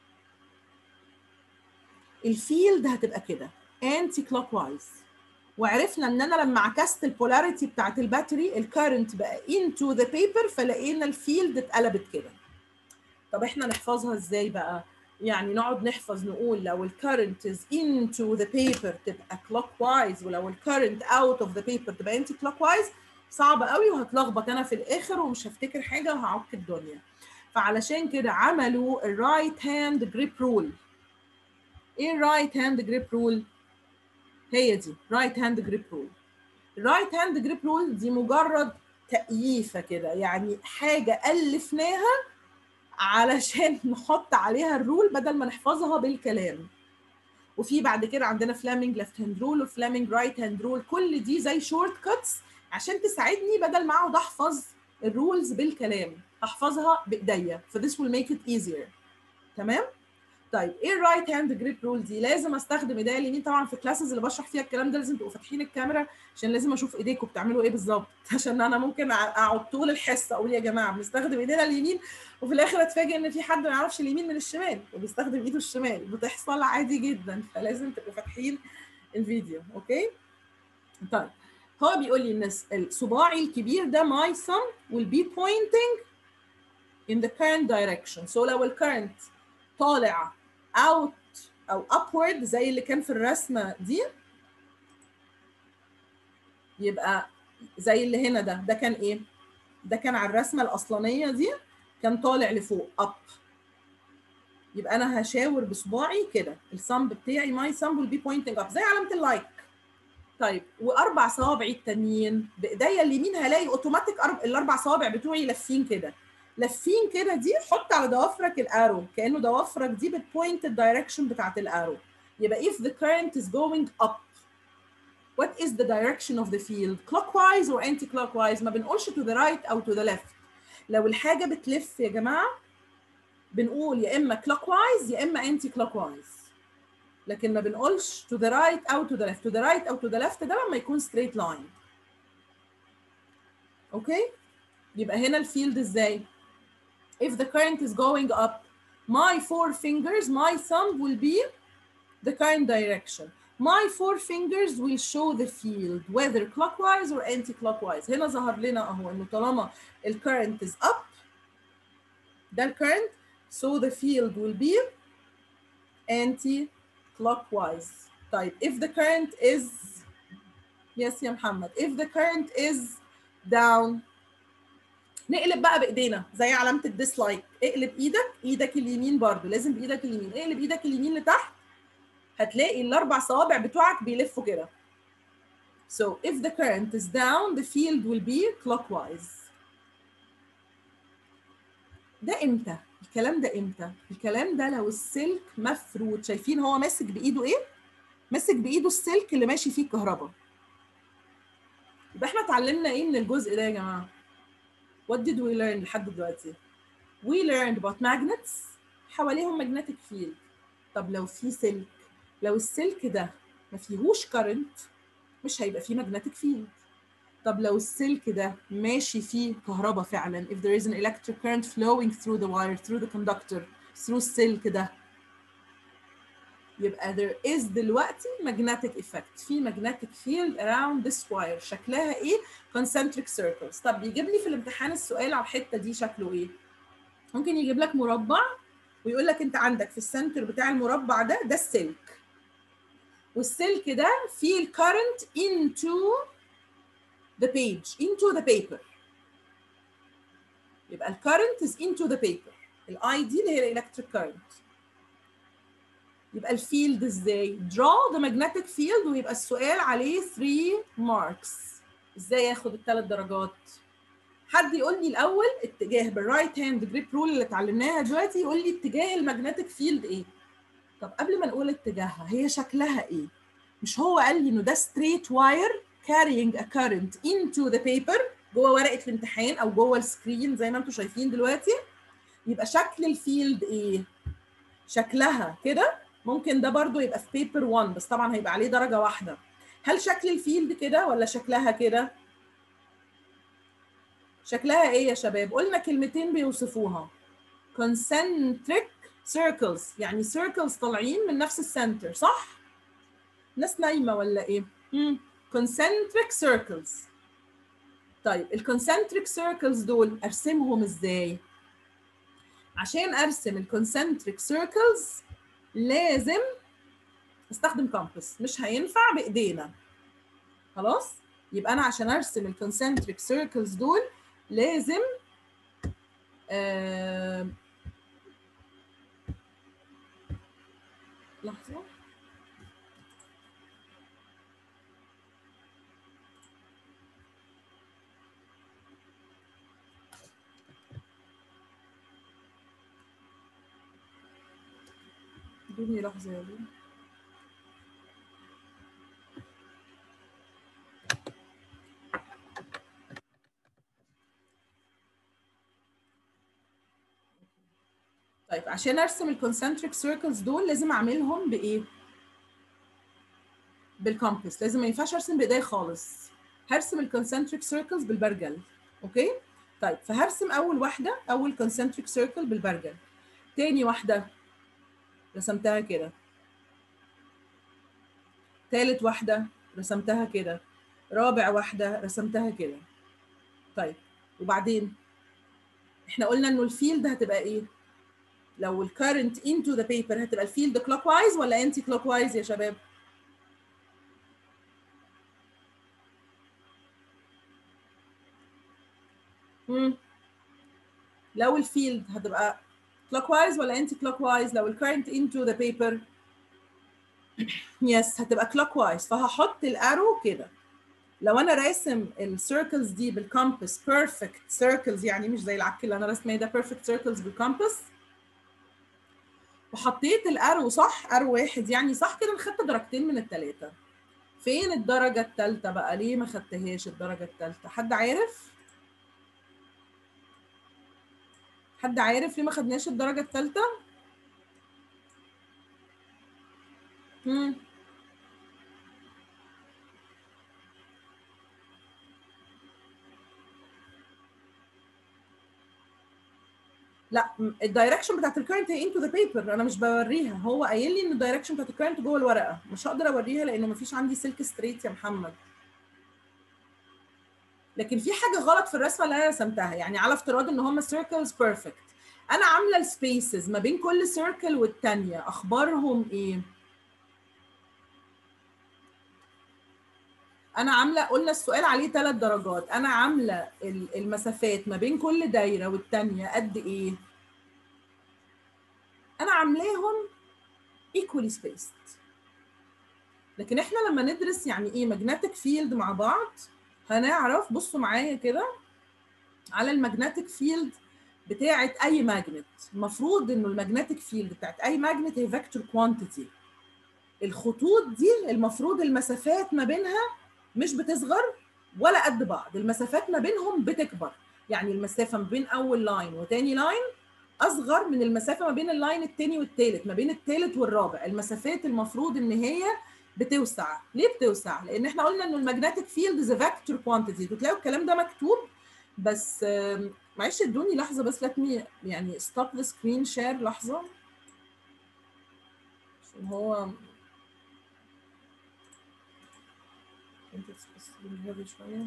الفيلد هتبقى كده انتي كلوك وايز وعرفنا ان انا لما عكست البولاريتي بتاعت الباتري الكارنت بقى into the paper فلقينا الفيلد اتقلبت كده طب احنا نحفظها ازاي بقى يعني نقعد نحفظ نقول لو الكارنت is into the paper تبقى clockwise ولو الكارنت out of the paper تبقى anti clockwise صعب قوي وهتلخبط انا في الاخر ومش هفتكر حاجه وهعك الدنيا فعلشان كده عملوا الرايت هاند جريب رول ايه الرايت هاند جريب رول هي دي رايت هاند جريب رول الرايت هاند جريب رول دي مجرد تأييفة كده يعني حاجة ألفناها علشان نحط عليها الرول بدل ما نحفظها بالكلام وفي بعد كده عندنا فلامينج ليفت هاند رول وفلامينج رايت هاند رول كل دي زي شورت كاتس عشان تساعدني بدل ما اقعد احفظ الرولز بالكلام هحفظها بايديا ف this will make it easier تمام طيب ايه الرايت هاند جريب رول دي لازم استخدم ايديا اليمين طبعا في الكلاسز اللي بشرح فيها الكلام ده لازم تبقوا فاتحين الكاميرا عشان لازم اشوف ايديكم بتعملوا ايه بالظبط عشان انا ممكن اقعد طول الحصه اقول يا جماعه بنستخدم ايدينا اليمين وفي الاخر اتفاجئ ان في حد ما يعرفش اليمين من الشمال وبيستخدم ايده الشمال بتحصل عادي جدا فلازم تبقوا فاتحين الفيديو اوكي طيب هو بيقول لي ان الصباعي الكبير ده my thumb will be pointing in the current direction so لو الكرنت طالع out او upward زي اللي كان في الرسمه دي يبقى زي اللي هنا ده ده كان ايه ده كان على الرسمه الاصلانيه دي كان طالع لفوق up يبقى انا هشاور بصباعي كده الصمب بتاعي ماي صمب will be pointing up زي علامه اللايك طيب واربع صوابع التانيين بايديا اليمين هلاقي اوتوماتيك الاربع صوابع بتوعي لافين كده لافين كده دي حط على ضوافرك الارو كانه ضوافرك دي بتبوينت الدايركشن بتاعت الارو يبقى if the current is going up what is the direction of the field clockwise or anti clockwise ما bنقولش to the right او to the left لو الحاجه بتلف يا جماعه بنقول يا اما clockwise يا اما anti clockwise لكن ما بنقولش to the right او to the left to the right او to the left ده لما يكون straight line اوكي يبقى هنا الفيلد ازاي if the current is going up my four fingers my thumb will be the current direction my four fingers will show the field whether clockwise or anti-clockwise هنا ظهر لنا اهو انه طالما ال current is up ده ال current so the field will be anti-clockwise طيب if the current is yes يا محمد if the current is down نقلب بقى بايدينا زي علامه الديسلايك اقلب ايدك ايدك اليمين برضو لازم بايدك اليمين اقلب ايدك اليمين لتحت هتلاقي الاربع صوابع بتوعك بيلفوا كده so if the current is down the field will be clockwise ده امتى الكلام ده امتى الكلام ده لو السلك مفرود شايفين هو ماسك بايده ايه ماسك بايده السلك اللي ماشي فيه الكهرباء يبقى احنا اتعلمنا ايه من الجزء ده يا جماعه what did we learn لحد دلوقتي we learned about magnets حواليهم magnetic field طب لو في سلك لو السلك ده ما فيهوش current مش هيبقى فيه magnetic field طب لو السلك ده ماشي فيه كهرباء فعلا if there is an electric current flowing through the wire through the conductor through السلك ده يبقى there is دلوقتي magnetic effect في magnetic field around this wire شكلها ايه concentric circles طب بيجيب لي في الامتحان السؤال على الحته دي شكله ايه ممكن يجيب لك مربع ويقول لك انت عندك في السنتر بتاع المربع ده ده السلك والسلك ده فيه الكرنت into the page into the paper يبقى الكرنت is into the paper الاي دي اللي هي الالكتريك كرنت يبقى الفيلد ازاي draw the magnetic field ويبقى السؤال عليه 3 marks ازاي ياخد الثلاث درجات حد يقول لي الاول اتجاه بالرايت هاند جريب رول اللي اتعلمناها دلوقتي يقول لي اتجاه المagnetic فيلد ايه طب قبل ما نقول اتجاهها هي شكلها ايه مش هو قال لي انه ده straight wire carrying a current into the paper جوه ورقه الامتحان او جوه السكرين زي ما انتم شايفين دلوقتي يبقى شكل الفيلد ايه شكلها كده ممكن ده برضو يبقى في بيبر 1 بس طبعا هيبقى عليه درجه واحده هل شكل الفيلد كده ولا شكلها كده شكلها ايه يا شباب قلنا كلمتين بيوصفوها concentric circles يعني circles طالعين من نفس السنتر صح ناس نايمه ولا ايه مم. concentric circles طيب الكونسنتريك سيركلز دول ارسمهم ازاي عشان ارسم الكونسنتريك سيركلز لازم استخدم كومباس مش هينفع بايدينا خلاص يبقى انا عشان ارسم الكونسنتريك سيركلز دول لازم آه لحظه ادوني لحظة يا بيه طيب عشان ارسم الكونسنتريك سيركلز دول لازم اعملهم بايه؟ بالكومباس لازم ما ينفعش ارسم بايديا خالص هرسم الكونسنتريك سيركلز بالبرجل اوكي؟ طيب فهرسم اول واحده اول كونسنتريك سيركل بالبرجل تاني واحده رسمتها كده تالت واحده رسمتها كده رابع واحده رسمتها كده طيب وبعدين احنا قلنا انه الفيلد هتبقى ايه لو الكارنت انتو ذا بيبر هتبقى الفيلد كلوك وايز ولا انتي كلوك وايز يا شباب مم. لو الفيلد هتبقى كلوك وايز ولا انتي كلوك وايز لو الكارنت انتو ذا بيبر يس هتبقى كلوك وايز فهحط الارو كده لو انا راسم السيركلز دي بالكومباس بيرفكت سيركلز يعني مش زي العك اللي انا رسمه ده بيرفكت سيركلز بالكومباس وحطيت الارو صح ارو واحد يعني صح كده انا خدت درجتين من الثلاثه فين الدرجه الثالثه بقى ليه ما خدتهاش الدرجه الثالثه حد عارف حد عارف ليه ما خدناش الدرجه الثالثه امم لا الدايركشن بتاعت الكرنت هي انتو ذا بيبر انا مش بوريها هو قايل لي ان الدايركشن بتاعت الكرنت جوه الورقه مش هقدر اوريها لانه مفيش عندي سلك ستريت يا محمد لكن في حاجه غلط في الرسمه اللي انا رسمتها يعني على افتراض ان هم سيركلز بيرفكت انا عامله السبيسز ما بين كل سيركل والثانيه اخبارهم ايه انا عامله قلنا السؤال عليه ثلاث درجات انا عامله المسافات ما بين كل دايره والثانيه قد ايه انا عاملاهم equally spaced لكن احنا لما ندرس يعني ايه magnetic field مع بعض هنعرف بصوا معايا كده على المagnetic field بتاعه اي ماجنت المفروض انه المagnetic field بتاعت اي ماجنت هي فيكتور كوانتيتي الخطوط دي المفروض المسافات ما بينها مش بتصغر ولا قد بعض المسافات ما بينهم بتكبر يعني المسافه ما بين اول لاين وتاني لاين اصغر من المسافه ما بين اللاين التاني والتالت ما بين التالت والرابع المسافات المفروض ان هي بتوسع ليه بتوسع لان احنا قلنا انه المagnetic field is a vector quantity وتلاقوا الكلام ده مكتوب بس معلش ادوني لحظه بس let me يعني stop the screen share لحظه عشان هو انت بس بالهادي شويه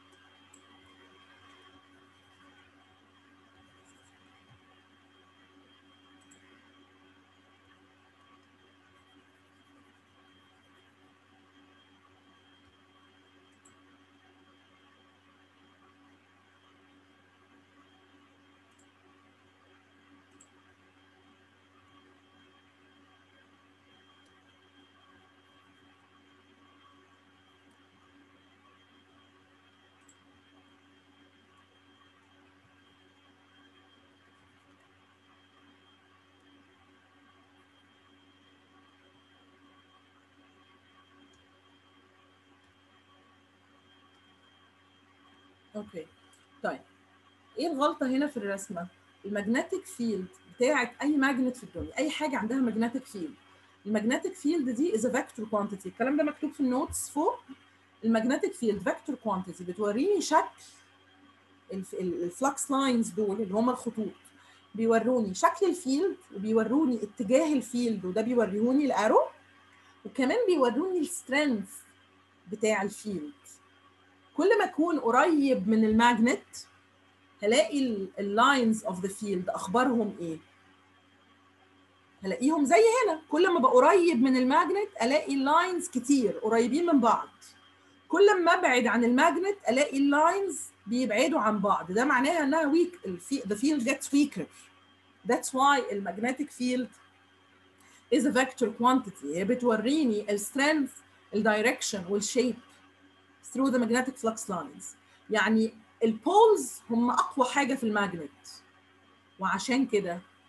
اوكي طيب ايه الغلطه هنا في الرسمه المagnetic فيلد بتاعت اي ماجنت في الدنيا اي حاجه عندها magnetic فيلد المagnetic فيلد دي is a vector quantity الكلام ده مكتوب في النوتس فوق المagnetic فيلد vector quantity بتوريني شكل الفلكس لاينز دول اللي هم الخطوط بيوروني شكل الفيلد وبيوروني اتجاه الفيلد وده بيوريهوني الارو وكمان بيوروني السترينث بتاع الفيلد كل ما اكون قريب من الماجنت هلاقي اللاينز اوف ذا فيلد اخبارهم ايه هلاقيهم زي هنا كل ما ابقى قريب من الماجنت الاقي اللاينز كتير قريبين من بعض كل ما ابعد عن الماجنت الاقي اللاينز بيبعدوا عن بعض ده معناها انها ويك the field gets weaker that's why المagnetic field is a vector quantity هي بتوريني السترينث الدايركشن والشيب through the magnetic flux lines يعني البولز هم اقوى حاجه في الماجنت وعشان كده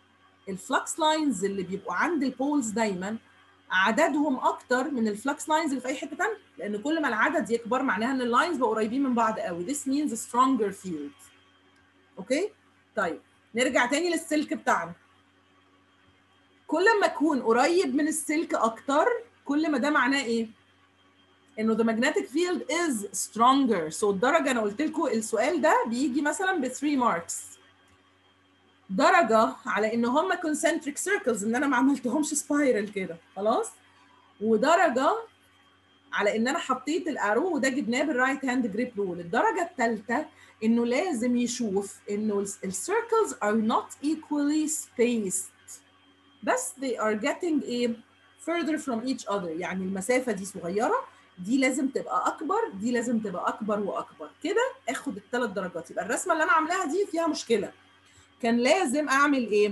الفلكس لاينز اللي بيبقوا عند البولز دايما عددهم اكتر من الفلكس لاينز اللي في اي حته ثانيه لان كل ما العدد يكبر معناها ان اللاينز بقوا قريبين من بعض قوي this means a stronger field اوكي طيب نرجع تاني للسلك بتاعنا كل ما اكون قريب من السلك اكتر كل ما ده معناه ايه انه the magnetic field is stronger so الدرجه انا قلت لكم السؤال ده بيجي مثلا ب 3 ماركس درجه على ان هم concentric circles ان انا ما عملتهمش سبايرال كده خلاص ودرجه على ان انا حطيت الارو وده جبناه بالرايت هاند جريب رول الدرجه الثالثه انه لازم يشوف انه السيركلز are not equally spaced بس they are getting a further from each other يعني المسافه دي صغيره دي لازم تبقى اكبر دي لازم تبقى اكبر واكبر كده اخد الثلاث درجات يبقى الرسمه اللي انا عاملاها دي فيها مشكله كان لازم اعمل ايه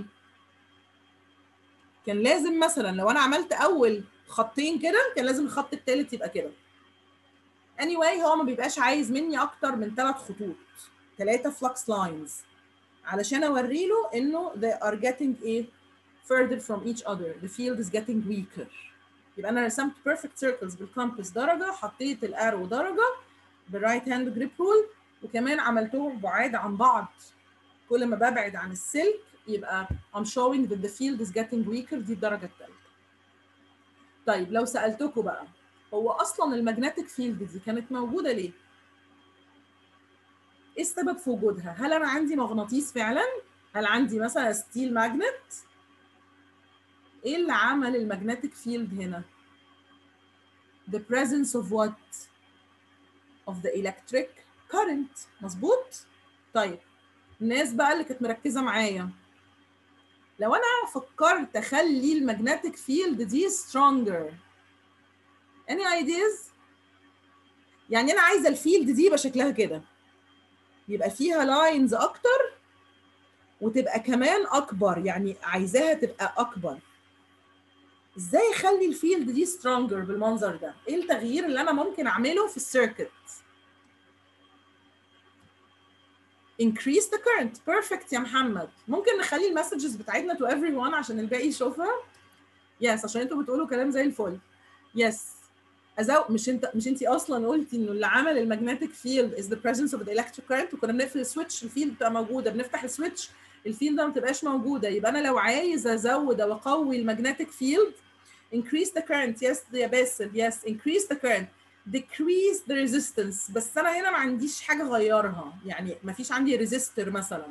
كان لازم مثلا لو انا عملت اول خطين كده كان لازم الخط الثالث يبقى كده anyway هو ما بيبقاش عايز مني اكتر من ثلاث خطوط ثلاثه فلكس لاينز علشان اوري له انه they are getting a further from each other the field is getting weaker يبقى انا رسمت perfect circles بالكومباس درجه حطيت الارو درجه بالرايت هاند جريب رول وكمان عملتهم بعاد عن بعض كل ما ببعد عن السلك يبقى I'm showing that the field is getting weaker دي الدرجه الثالثه طيب لو سالتكم بقى هو اصلا المagnetic فيلد دي كانت موجوده ليه ايه السبب في وجودها هل انا عندي مغناطيس فعلا هل عندي مثلا ستيل ماجنت ايه اللي عمل المagnetic فيلد هنا the presence of what of the electric current مظبوط طيب الناس بقى اللي كانت مركزه معايا لو انا فكرت اخلي المagnetic فيلد دي stronger any ideas يعني انا عايزه الفيلد دي يبقى شكلها كده يبقى فيها لاينز اكتر وتبقى كمان اكبر يعني عايزاها تبقى اكبر ازاي اخلي الفيلد دي سترونجر بالمنظر ده ايه التغيير اللي انا ممكن اعمله في السيركت increase the current perfect يا محمد ممكن نخلي المسجز بتاعتنا to everyone عشان الباقي يشوفها يس yes, عشان انتوا بتقولوا كلام زي الفل يس yes. أزو... مش انت مش انت اصلا قلتي انه اللي عمل المagnetic field is the presence of the electric current وكنا بنقفل السويتش الفيلد بتبقى موجوده بنفتح السويتش الفيلد ما بتبقاش موجوده يبقى انا لو عايز ازود او اقوي المagnetic field increase the current yes يا باسل yes increase the current decrease the resistance بس انا هنا ما عنديش حاجه اغيرها يعني ما فيش عندي ريزيستور مثلا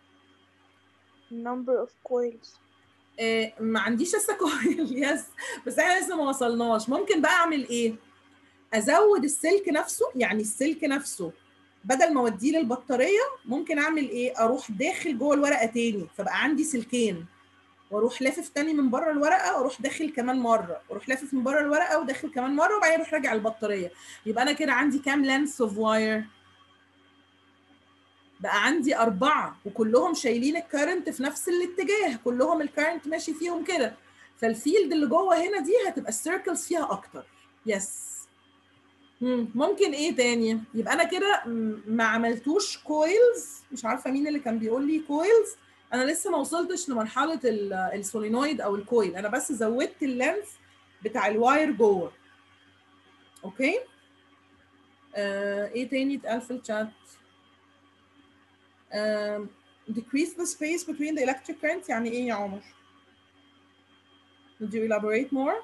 number of coils آه ما عنديش لسه كويل يس بس احنا لسه ما وصلناش ممكن بقى اعمل ايه ازود السلك نفسه يعني السلك نفسه بدل ما اوديه للبطاريه ممكن اعمل ايه اروح داخل جوه الورقه تاني فبقى عندي سلكين واروح لافف تاني من بره الورقه واروح داخل كمان مره واروح لافف من بره الورقه وداخل كمان مره وبعدين اروح راجع البطاريه يبقى انا كده عندي كام لانس اوف واير بقى عندي أربعة وكلهم شايلين الكارنت في نفس الاتجاه كلهم الكارنت ماشي فيهم كده فالفيلد اللي جوه هنا دي هتبقى السيركلز فيها أكتر يس مم. ممكن ايه تاني يبقى انا كده ما عملتوش كويلز مش عارفه مين اللي كان بيقول لي كويلز انا لسه ما وصلتش لمرحله السولينويد او الكويل انا بس زودت اللينث بتاع الواير جوه اوكي آه ايه تاني اتقال في الشات um, decrease the space between the electric currents يعني ايه يا عمر would you elaborate more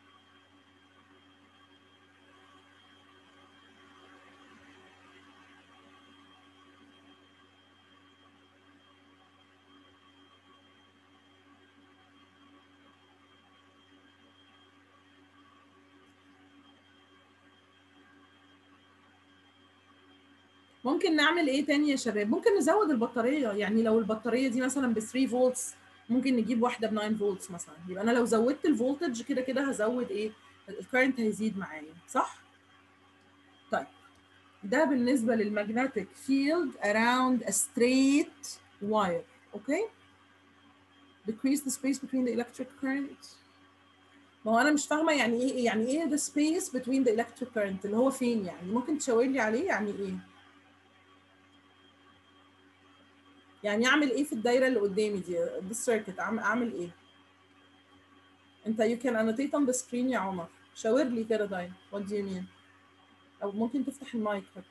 ممكن نعمل ايه تاني يا شباب ممكن نزود البطاريه يعني لو البطاريه دي مثلا ب 3 فولتس ممكن نجيب واحده ب 9 فولتس مثلا يبقى انا لو زودت الفولتج كده كده هزود ايه الكرنت هيزيد معايا صح طيب ده بالنسبه للمagnetic field around a straight wire اوكي decrease the space between the electric current ما هو انا مش فاهمه يعني ايه يعني ايه the space between the electric current اللي هو فين يعني ممكن تشاور لي عليه يعني ايه يعني اعمل ايه في الدايره اللي قدامي دي بالسيركت اعمل ايه انت you can annotate on the screen يا عمر شاور لي كده طيب what do you mean او ممكن تفتح المايك حتى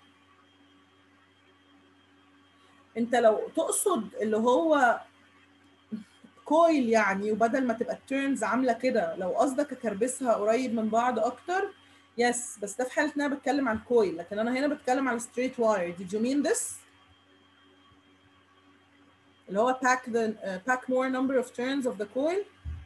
انت لو تقصد اللي هو كويل يعني وبدل ما تبقى التيرنز عامله كده لو قصدك اكربسها قريب من بعض اكتر يس بس ده في حاله ان انا بتكلم عن كويل لكن انا هنا بتكلم على ستريت واير did you mean this اللي هو pack the uh, pack more number of turns of the coil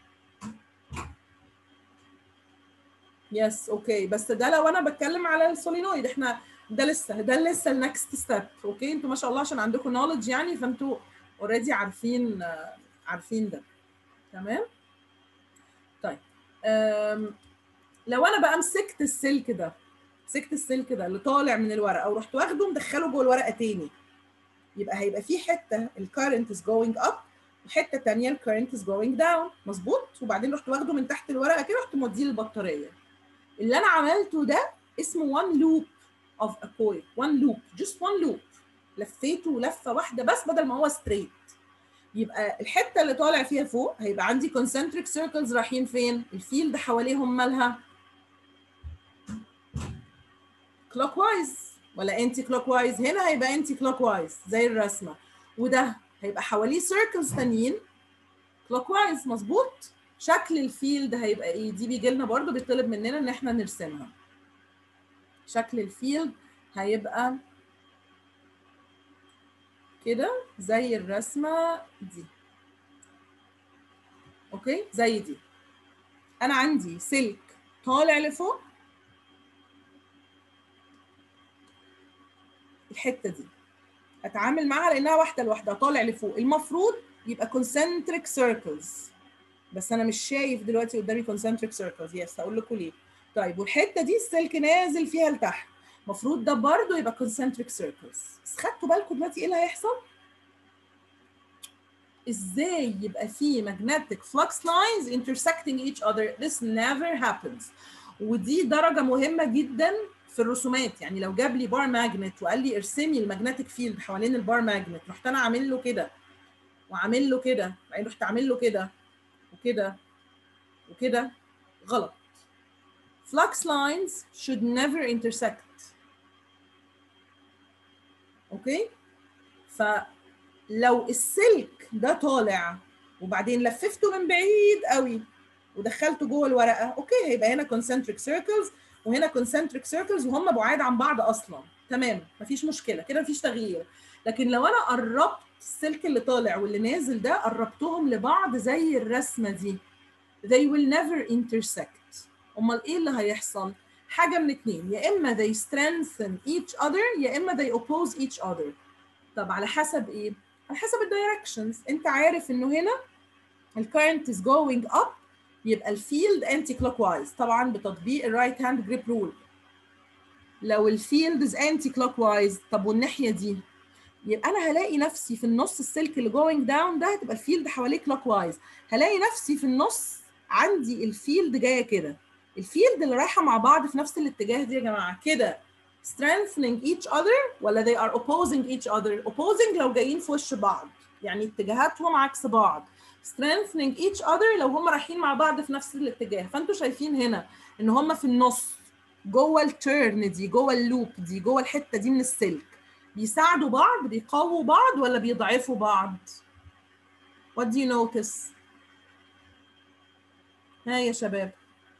يس اوكي بس ده لو انا بتكلم على السولينويد احنا ده لسه ده لسه النكست ستيب اوكي انتوا ما شاء الله عشان عندكم نولج يعني فانتوا اوريدي عارفين عارفين ده تمام طيب أم لو انا بقى مسكت السلك ده مسكت السلك ده اللي طالع من الورقه ورحت واخده مدخله جوه الورقه تاني يبقى هيبقى في حته الكارنت از جوينج اب وحته ثانيه الكارنت از جوينج داون مظبوط وبعدين رحت واخده من تحت الورقه كده رحت موديه للبطاريه اللي انا عملته ده اسمه one loop of a coil one loop just one loop لفيته لفه واحده بس بدل ما هو ستريت يبقى الحته اللي طالع فيها فوق هيبقى عندي concentric circles رايحين فين الفيلد حواليهم مالها كلوك وايز ولا انتي كلوك وايز هنا هيبقى انتي كلوك وايز زي الرسمه وده هيبقى حواليه سيركلز تانيين كلوك وايز مظبوط شكل الفيلد هيبقى ايه دي بيجي لنا برده بيطلب مننا ان احنا نرسمها شكل الفيلد هيبقى كده زي الرسمه دي اوكي زي دي انا عندي سلك طالع لفوق الحته دي اتعامل معاها لانها واحده لوحدها طالع لفوق المفروض يبقى concentric circles بس انا مش شايف دلوقتي قدامي concentric circles يس هقول لكم ليه طيب والحته دي السلك نازل فيها لتحت المفروض ده برضه يبقى concentric circles بس خدتوا بالكم دلوقتي ايه اللي هيحصل ازاي يبقى في magnetic flux lines intersecting each other this never happens ودي درجه مهمه جدا في الرسومات يعني لو جاب لي بار ماجنت وقال لي ارسمي الماجنتيك فيلد حوالين البار ماجنت رحت انا عامل له كده وعامل له كده بعدين رحت عامل له كده وكده وكده غلط flux lines should never intersect اوكي فلو السلك ده طالع وبعدين لففته من بعيد قوي ودخلته جوه الورقه اوكي هيبقى هنا concentric circles وهنا concentric circles وهم بعاد عن بعض اصلا تمام مفيش مشكله كده مفيش تغيير لكن لو انا قربت السلك اللي طالع واللي نازل ده قربتهم لبعض زي الرسمه دي they will never intersect امال ايه اللي هيحصل حاجه من اتنين يا اما they strengthen each other يا اما they oppose each other طب على حسب ايه على حسب الدايركشنز انت عارف انه هنا الكرنت is going up يبقى الفيلد انتي كلوك وايز طبعا بتطبيق الرايت هاند جريب رول لو الفيلد از انتي كلوك وايز طب والناحيه دي يبقى انا هلاقي نفسي في النص السلك اللي جوينج داون ده هتبقى الفيلد حواليه كلوك وايز هلاقي نفسي في النص عندي الفيلد جايه كده الفيلد اللي رايحه مع بعض في نفس الاتجاه دي يا جماعه كده strengthening each other ولا they are opposing each other opposing لو جايين في وش بعض يعني اتجاهاتهم عكس بعض strengthening each other لو هم رايحين مع بعض في نفس الاتجاه فانتوا شايفين هنا ان هم في النص جوه التيرن دي جوه اللوب دي جوه الحته دي من السلك بيساعدوا بعض بيقووا بعض ولا بيضعفوا بعض what do you notice ها يا شباب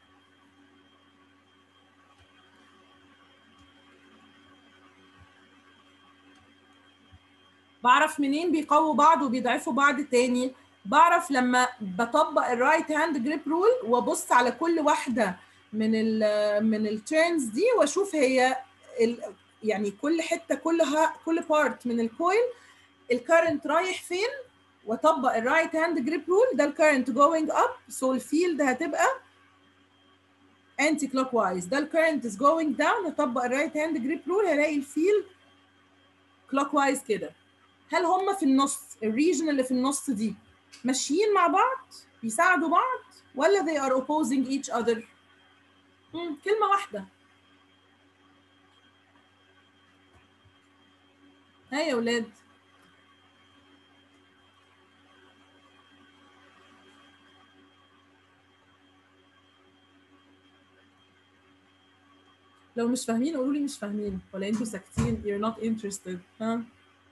بعرف منين بيقووا بعض وبيضعفوا بعض تاني بعرف لما بطبق الرايت هاند جريب رول وابص على كل واحده من ال من التيرنز دي واشوف هي ال يعني كل حته كلها كل بارت من الكويل الكرنت رايح فين واطبق الرايت هاند جريب رول ده الكرنت جوينج اب سو الفيلد هتبقى انتي كلوك وايز ده الكرنت از جوينج داون اطبق الرايت هاند جريب رول هلاقي الفيلد كلوك وايز كده هل هم في النص الريجن اللي في النص دي ماشيين مع بعض بيساعدوا بعض ولا they are opposing each other مم. كلمة واحدة ها يا ولاد لو مش فاهمين قولوا لي مش فاهمين ولا انتوا ساكتين you're not interested ها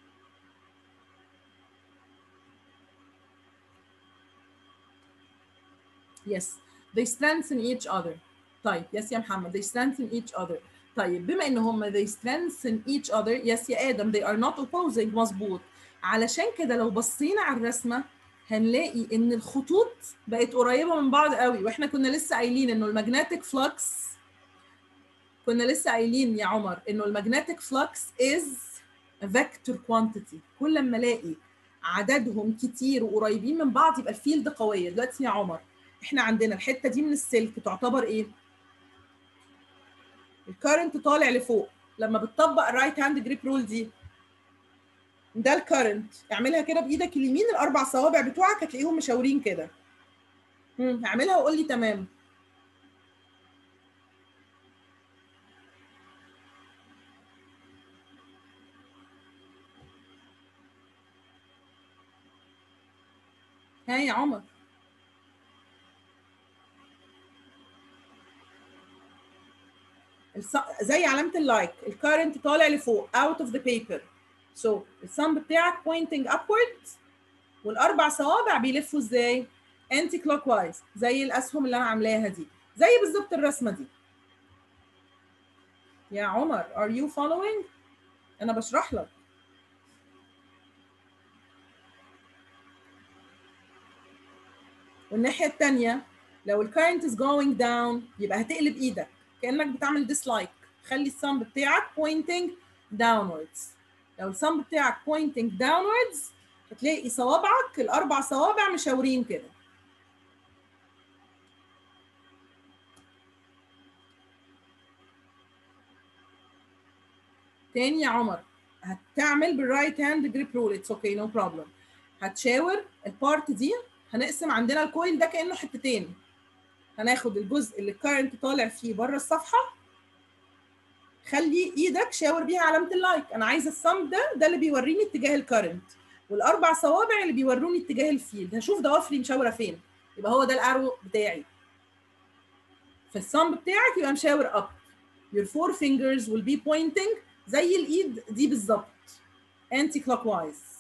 yes they strengthen each other طيب يس يا محمد they strengthen each other طيب بما ان هم they strengthen each other يس يا ادم they are not opposing مظبوط علشان كده لو بصينا على الرسمه هنلاقي ان الخطوط بقت قريبه من بعض قوي واحنا كنا لسه قايلين انه المagnetic flux كنا لسه قايلين يا عمر انه المagnetic flux is a vector quantity كل ما الاقي عددهم كتير وقريبين من بعض يبقى الفيلد قويه دلوقتي يا عمر احنا عندنا الحته دي من السلك تعتبر ايه الكرنت طالع لفوق لما بتطبق الرايت هاند جريب رول دي ده الكرنت اعملها كده بايدك اليمين الاربع صوابع بتوعك هتلاقيهم مشاورين كده امم اعملها وقول لي تمام ها يا عمر الص- زي علامه اللايك الكارنت طالع لفوق out of the paper so الصمب بتاعك pointing upward والاربع صوابع بيلفوا ازاي anti clockwise زي الاسهم اللي انا عاملاها دي زي بالظبط الرسمه دي يا عمر are you following انا بشرح لك والناحيه الثانيه لو الكارنت is going down يبقى هتقلب ايدك كانك بتعمل ديسلايك خلي الصمب بتاعك pointing downwards لو الصمب بتاعك pointing downwards هتلاقي صوابعك الاربع صوابع مشاورين كده تاني يا عمر هتعمل بالرايت هاند جريب رول اتس اوكي نو بروبلم هتشاور البارت دي هنقسم عندنا الكويل ده كانه حتتين هناخد الجزء اللي الكارنت طالع فيه بره الصفحه خلي ايدك شاور بيها علامه اللايك انا عايزه الصمب ده ده اللي بيوريني اتجاه الكارنت والاربع صوابع اللي بيوروني اتجاه الفيلد هشوف ضوافري مشاوره فين يبقى هو ده الارو بتاعي فالصمب بتاعك يبقى مشاور اب your four fingers will be pointing زي الايد دي بالظبط anti clockwise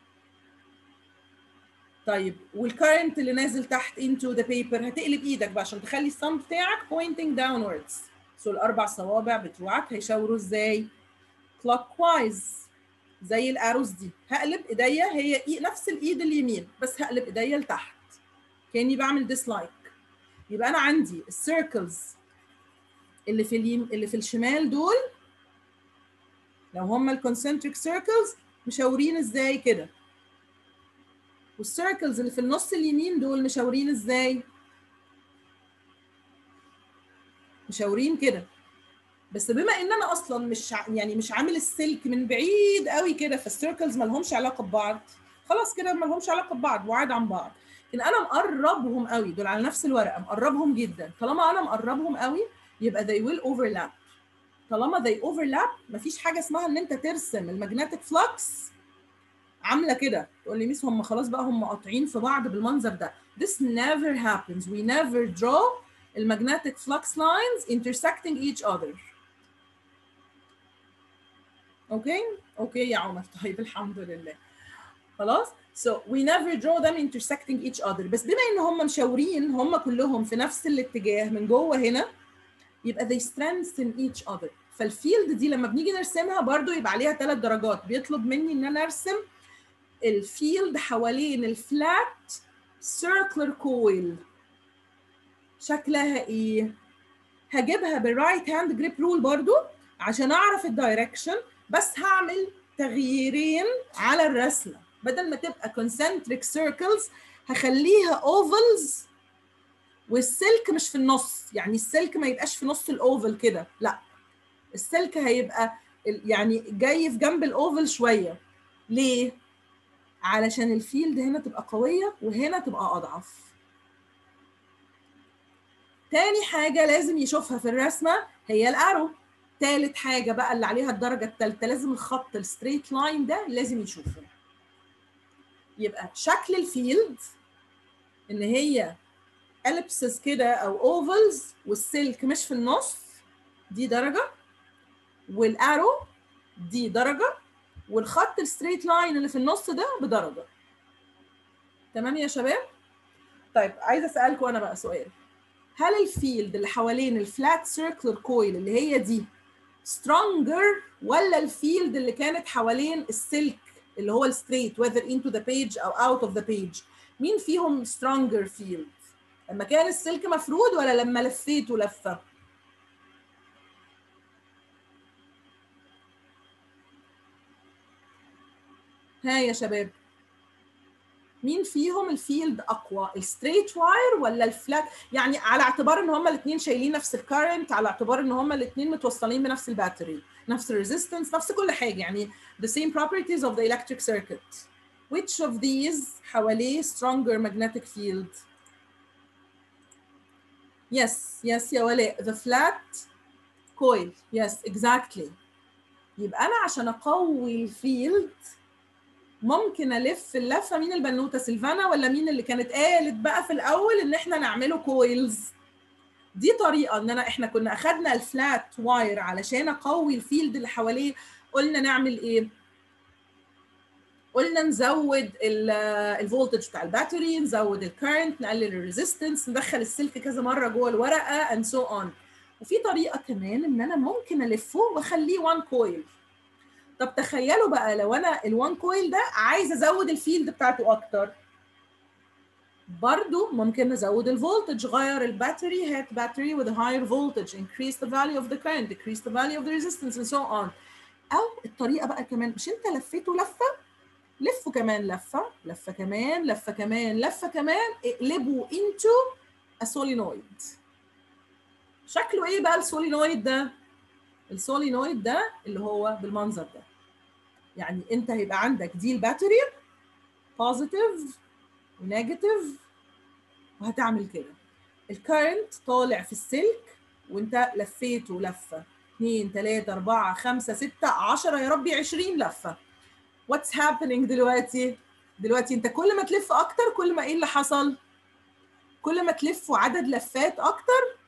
طيب والكارنت اللي نازل تحت into the paper هتقلب ايدك بقى عشان تخلي الصمب بتاعك pointing downwards سو الاربع صوابع بتوعك هيشاوروا ازاي clockwise زي الاروز دي هقلب ايديا هي إي نفس الايد اليمين بس هقلب ايديا لتحت كاني بعمل ديسلايك يبقى انا عندي السيركلز اللي في اليم اللي في الشمال دول لو هم الكونسنتريك سيركلز مشاورين ازاي كده والسيركلز اللي في النص اليمين دول مشاورين ازاي مشاورين كده بس بما ان انا اصلا مش ع- يعني مش عامل السلك من بعيد قوي كده فالسيركلز ما لهمش علاقه ببعض خلاص كده ما لهمش علاقه ببعض بعاد عن بعض لكن انا مقربهم قوي دول على نفس الورقه مقربهم جدا طالما انا مقربهم قوي يبقى they will overlap طالما they overlap مفيش حاجه اسمها ان انت ترسم المagnetic flux عامله كده تقول لي ميس هم خلاص بقى هم قاطعين في بعض بالمنظر ده this never happens we never draw المagnetic flux lines intersecting each other اوكي اوكي يا عمر طيب الحمد لله خلاص so we never draw them intersecting each other بس بما ان هم مشاورين هم كلهم في نفس الاتجاه من جوه هنا يبقى they strengthen each other فالفيلد دي لما بنيجي نرسمها برضو يبقى عليها ثلاث درجات بيطلب مني ان انا ارسم الفيلد حوالين الفلات circular coil شكلها ايه هجيبها بالرايت هاند جريب رول برضو عشان اعرف الدايركشن بس هعمل تغييرين على الرسمه بدل ما تبقى concentric circles هخليها ovals والسلك مش في النص يعني السلك ما يبقاش في نص الاوفل كده لا السلك هيبقى ال- يعني جاي في جنب الاوفل شويه ليه علشان الفيلد هنا تبقى قويه وهنا تبقى اضعف تاني حاجه لازم يشوفها في الرسمه هي الارو تالت حاجه بقى اللي عليها الدرجه الثالثه لازم الخط الستريت لاين ده لازم يشوفه يبقى شكل الفيلد ان هي ellipses كده او ovals والسلك مش في النص دي درجه والارو دي درجه والخط الستريت لاين اللي في النص ده بدرجه تمام يا شباب طيب عايزه اسالكم انا بقى سؤال هل الفيلد اللي حوالين الفلات سيركلر كويل اللي هي دي stronger ولا الفيلد اللي كانت حوالين السلك اللي هو الستريت whether into the page او out of the page مين فيهم stronger field لما كان السلك مفرود ولا لما لفيته لفه ها يا شباب مين فيهم الفيلد اقوى الستريت واير ولا الفلات يعني على اعتبار ان هما الاثنين شايلين نفس الكارنت على اعتبار ان هما الاثنين متوصلين بنفس الباتري نفس الريزيستنس نفس كل حاجه يعني the same properties of the electric circuit which of these حواليه stronger magnetic field yes yes يا ولاء the flat coil yes exactly يبقى انا عشان اقوي الفيلد ممكن الف اللفه مين البنوته سيلفانا ولا مين اللي كانت قالت بقى في الاول ان احنا نعمله كويلز دي طريقه ان انا احنا كنا اخدنا الفلات واير علشان اقوي الفيلد اللي حواليه قلنا نعمل ايه قلنا نزود الفولتج بتاع الباتري نزود الكرنت نقلل الريزيستنس ندخل السلك كذا مره جوه الورقه اند سو اون وفي طريقه كمان ان انا ممكن الفه واخليه وان كويل طب تخيلوا بقى لو انا الوان كويل ده عايز ازود الفيلد بتاعته اكتر برضو ممكن نزود الفولتج غير الباتري هات باتري with a higher voltage increase the value of the current decrease the value of the resistance and so on او الطريقه بقى كمان مش انت لفيته لفه لفه كمان لفه لفه كمان لفه كمان لفه كمان اقلبه into a solenoid شكله ايه بقى السولينويد ده السولينويد ده اللي هو بالمنظر ده يعني انت هيبقى عندك دي الباتري بوزيتيف ونيجاتيف وهتعمل كده الكرنت طالع في السلك وانت لفيته لفه 2 3 4 5 6 10 يا ربي 20 لفه واتس هابينج دلوقتي دلوقتي انت كل ما تلف اكتر كل ما ايه اللي حصل كل ما تلفوا عدد لفات اكتر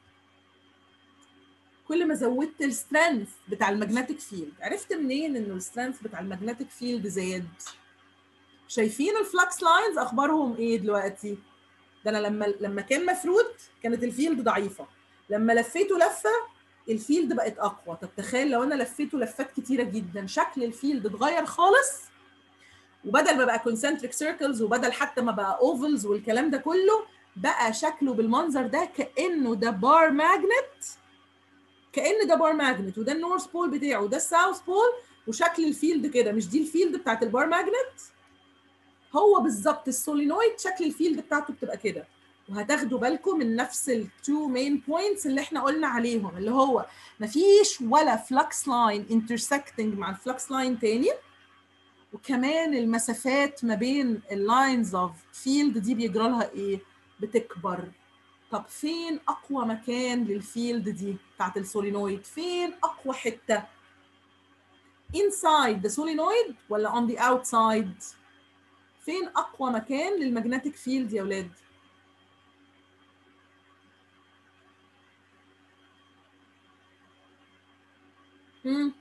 كل ما زودت السترينث بتاع المagnetic فيلد عرفت منين انه السترينث بتاع المagnetic فيلد زاد شايفين الفلكس لاينز اخبارهم ايه دلوقتي ده انا لما لما كان مفرود كانت الفيلد ضعيفه لما لفيته لفه الفيلد بقت اقوى طب تخيل لو انا لفيته لفات كتيره جدا شكل الفيلد اتغير خالص وبدل ما بقى كونسنتريك سيركلز وبدل حتى ما بقى اوفلز والكلام ده كله بقى شكله بالمنظر ده كانه ده بار ماجنت كان ده بار ماجنت وده النورث بول بتاعه وده الساوث بول وشكل الفيلد كده مش دي الفيلد بتاعت البار ماجنت هو بالظبط السولينويد شكل الفيلد بتاعته بتبقى كده وهتاخدوا بالكم من نفس التو مين بوينتس اللي احنا قلنا عليهم اللي هو مفيش ولا فلكس لاين انترسكتنج مع الفلكس لاين تاني وكمان المسافات ما بين اللاينز اوف فيلد دي بيجرى لها ايه بتكبر طب فين اقوى مكان للفيلد دي بتاعت السولينويد فين اقوى حته inside the solenoid ولا on the outside فين اقوى مكان للمagnetic فيلد يا ولاد Hmm.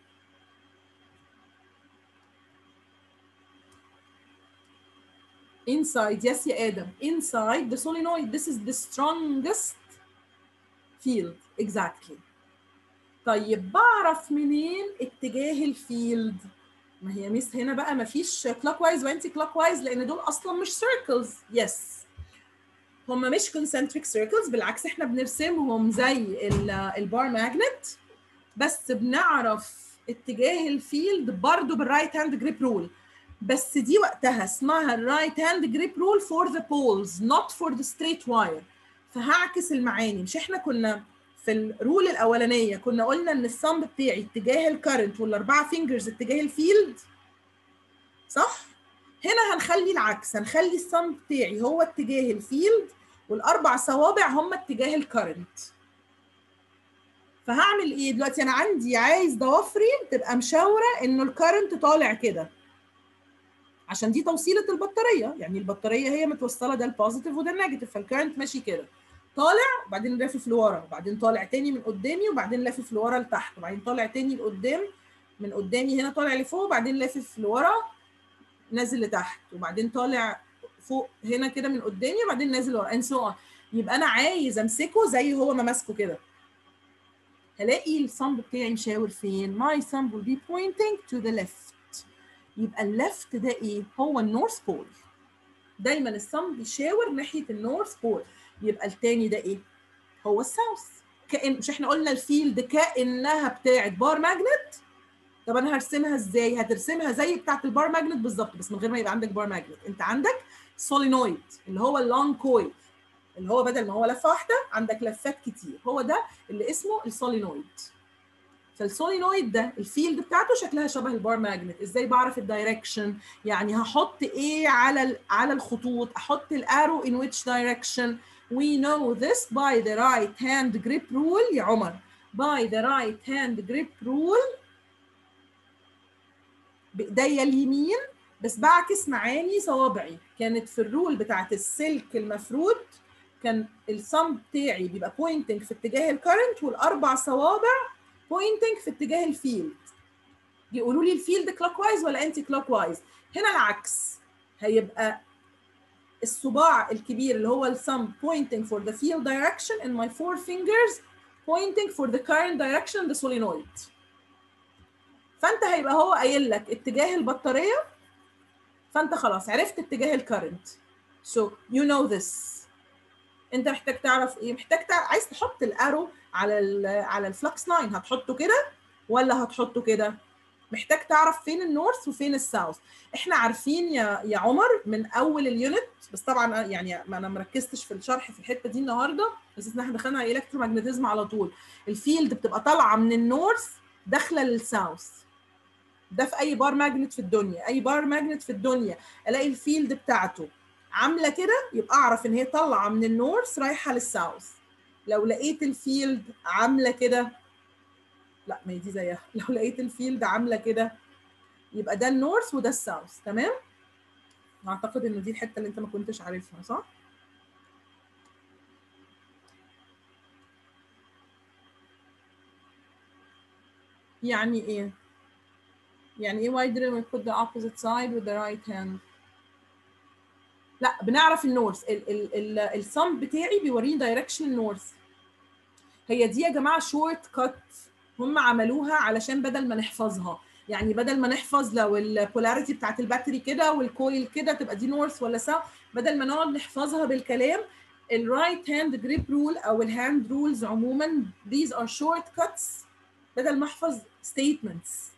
Inside, yes يا آدم. Inside the solenoid, this is the strongest field. Exactly. طيب بعرف منين اتجاه الفيلد؟ ما هي ميس هنا بقى ما فيش كلوك وايز وانتي كلوك وايز لان دول اصلا مش سيركلز يس هم مش كونسنتريك سيركلز بالعكس احنا بنرسمهم زي البار ماجنت بس بنعرف اتجاه الفيلد برضو بالرايت هاند جريب رول بس دي وقتها اسمها الرايت هاند جريب رول فور ذا بولز نوت فور ذا ستريت واير فهعكس المعاني مش احنا كنا في الرول الاولانيه كنا قلنا ان الصمب بتاعي اتجاه الكرنت والاربعه فينجرز اتجاه الفيلد صح هنا هنخلي العكس هنخلي الصمب بتاعي هو اتجاه الفيلد والاربع صوابع هم اتجاه الكرنت فهعمل ايه دلوقتي انا عندي عايز ضوافري تبقى مشاوره انه الكرنت طالع كده عشان دي توصيله البطاريه يعني البطاريه هي متوصله ده البوزيتيف وده النيجاتيف فالكرنت ماشي كده طالع وبعدين لافف لورا وبعدين طالع تاني من قدامي وبعدين لافف لورا لتحت وبعدين طالع تاني لقدام من قدامي هنا طالع لفوق وبعدين لافف لورا نازل لتحت وبعدين طالع فوق هنا كده من قدامي وبعدين نازل ورا and so on يبقى انا عايز امسكه زي هو ما ماسكه كده هلاقي الصمب بتاعي مشاور فين my thumb will be pointing to the left يبقى الليفت ده ايه هو النورث بول دايما الصمب بيشاور ناحيه النورث بول يبقى التاني ده ايه هو الساوث كأن مش احنا قلنا الفيلد كانها بتاعه بار ماجنت طب انا هرسمها ازاي هترسمها زي بتاعه البار ماجنت بالظبط بس من غير ما يبقى عندك بار ماجنت انت عندك سولينويد اللي هو اللونج كويل اللي هو بدل ما هو لفه واحده عندك لفات كتير هو ده اللي اسمه السولينويد فالسولينويد ده الفيلد بتاعته شكلها شبه البار ماجنت ازاي بعرف الدايركشن يعني هحط ايه على على الخطوط احط الارو in which direction we know this by the right hand grip rule يا عمر by the right hand grip rule بايديا اليمين بس بعكس معاني صوابعي كانت في الرول بتاعت السلك المفرود كان الصم بتاعي بيبقى بوينتنج في اتجاه الكرنت والاربع صوابع بوينتنج في اتجاه الفيلد يقولوا لي الفيلد كلوك وايز ولا انتي كلوك وايز هنا العكس هيبقى الصباع الكبير اللي هو الثumb pointing for the field direction and my four fingers pointing for the current direction the solenoid فانت هيبقى هو قايل لك اتجاه البطاريه فانت خلاص عرفت اتجاه الكرنت so you know this انت محتاج تعرف ايه محتاج تعرف عايز تحط الارو على ال على الفلكس 9 هتحطه كده ولا هتحطه كده محتاج تعرف فين النورث وفين الساوث احنا عارفين يا يا عمر من اول اليونت بس طبعا يعني ما انا مركزتش في الشرح في الحته دي النهارده بس احنا دخلنا على الكترومagnetism على طول الفيلد بتبقى طالعه من النورث داخله للساوث ده في اي بار ماجنت في الدنيا اي بار ماجنت في الدنيا الاقي الفيلد بتاعته عامله كده يبقى اعرف ان هي طالعه من النورث رايحه للساوث لو لقيت الفيلد عامله كده لا ما هي دي زيها لو لقيت الفيلد عامله كده يبقى ده النورث وده الساوث تمام اعتقد ان دي الحته اللي انت ما كنتش عارفها صح يعني ايه يعني ايه why didn't we put the opposite side with the right hand لا بنعرف النورث الصم بتاعي بيوريني دايركشن النورث هي دي يا جماعه شورت كات هم عملوها علشان بدل ما نحفظها يعني بدل ما نحفظ لو البولاريتي بتاعت الباتري كده والكويل كده تبقى دي نورث ولا ساوث بدل ما نقعد نحفظها بالكلام الرايت هاند جريب رول او الهاند رولز عموما these are short cuts بدل ما احفظ statements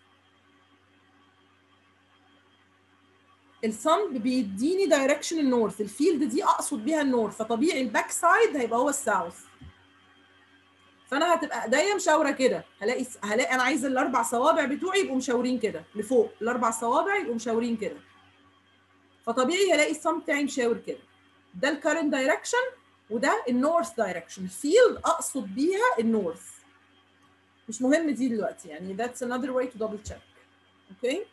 الصمب بيديني دايركشن النورث الفيلد دي اقصد بيها النورث فطبيعي الباك سايد هيبقى هو الساوث فانا هتبقى ايديا مشاوره كده هلاقي هلاقي انا عايز الاربع صوابع بتوعي يبقوا مشاورين كده لفوق الاربع صوابع يبقوا مشاورين كده فطبيعي هلاقي الصمب بتاعي مشاور كده ده الكارنت دايركشن وده النورث دايركشن الفيلد اقصد بيها النورث مش مهم دي دلوقتي يعني that's another way to double check اوكي okay?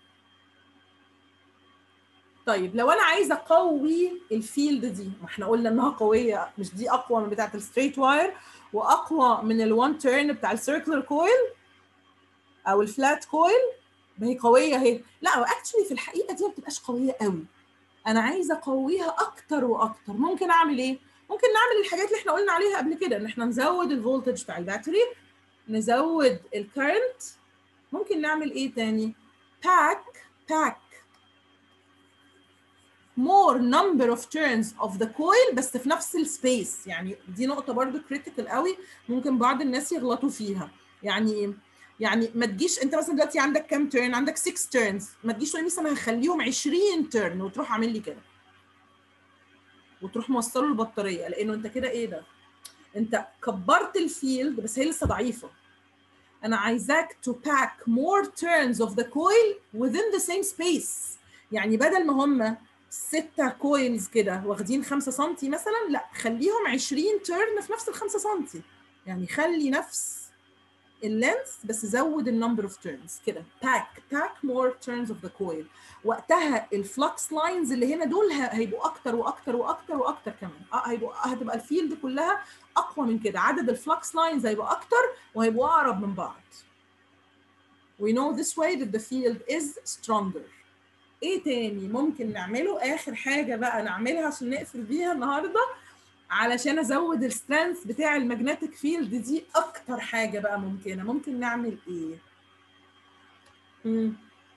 طيب لو انا عايزه اقوي الفيلد دي ما احنا قلنا انها قويه مش دي اقوى من بتاعه الستريت واير واقوى من الوان تيرن بتاع السيركلر كويل او الفلات كويل ما هي قويه اهي لا اكشلي في الحقيقه دي ما بتبقاش قويه قوي انا عايزه اقويها اكتر واكتر ممكن اعمل ايه ممكن نعمل الحاجات اللي احنا قلنا عليها قبل كده ان احنا نزود الفولتج بتاع الباتري نزود الكرنت ممكن نعمل ايه تاني باك باك more number of turns of the coil بس في نفس السبيس يعني دي نقطة برضو critical قوي ممكن بعض الناس يغلطوا فيها يعني يعني ما تجيش انت مثلا دلوقتي عندك كام تيرن عندك 6 تيرنز ما تجيش تقول مثلا هخليهم 20 تيرن وتروح عامل لي كده وتروح موصله البطاريه لانه انت كده ايه ده انت كبرت الفيلد بس هي لسه ضعيفه انا عايزاك to pack more turns of the coil within the same space يعني بدل ما هم ستة كويلز كده واخدين 5 سم مثلا لا خليهم 20 تيرن في نفس ال 5 سم يعني خلي نفس اللينث بس زود النمبر اوف تيرنز كده باك باك مور تيرنز اوف ذا كويل وقتها الفلكس لاينز اللي هنا دول هيبقوا اكتر واكتر واكتر واكتر كمان اه هيبقوا هتبقى الفيلد كلها اقوى من كده عدد الفلكس لاينز هيبقى اكتر وهيبقوا اقرب من بعض we know this way that the field is stronger ايه تاني ممكن نعمله اخر حاجه بقى نعملها عشان نقفل بيها النهارده علشان ازود السترينث بتاع المagnetic فيلد دي اكتر حاجه بقى ممكنه ممكن نعمل ايه مم.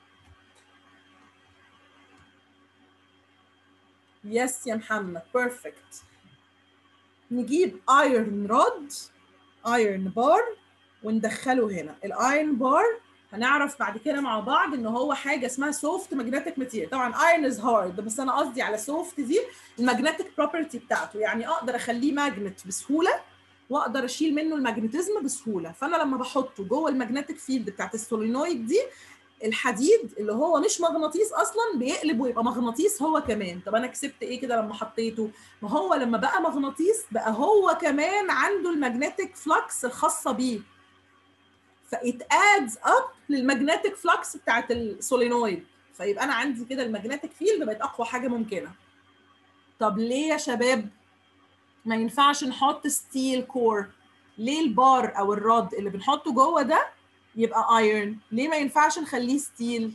يس يا محمد بيرفكت نجيب ايرون رود ايرون بار وندخله هنا الايرون بار هنعرف بعد كده مع بعض ان هو حاجه اسمها سوفت ماجنتيك ماتيريال طبعا ايرون از هارد بس انا قصدي على سوفت دي الماجنتيك بروبرتي بتاعته يعني اقدر اخليه ماجنت بسهوله واقدر اشيل منه الماجنتيزم بسهوله فانا لما بحطه جوه الماجنتيك فيلد بتاعت السولينويد دي الحديد اللي هو مش مغناطيس اصلا بيقلب ويبقى مغناطيس هو كمان طب انا كسبت ايه كده لما حطيته ما هو لما بقى مغناطيس بقى هو كمان عنده الماجنتيك فلكس الخاصه بيه فإت ادز اب للماجنتيك فلكس بتاعت السولينويد فيبقى انا عندي كده الماجنتيك فيلد بقت اقوى حاجه ممكنه طب ليه يا شباب ما ينفعش نحط ستيل كور ليه البار او الرد اللي بنحطه جوه ده يبقى ايرون ليه ما ينفعش نخليه ستيل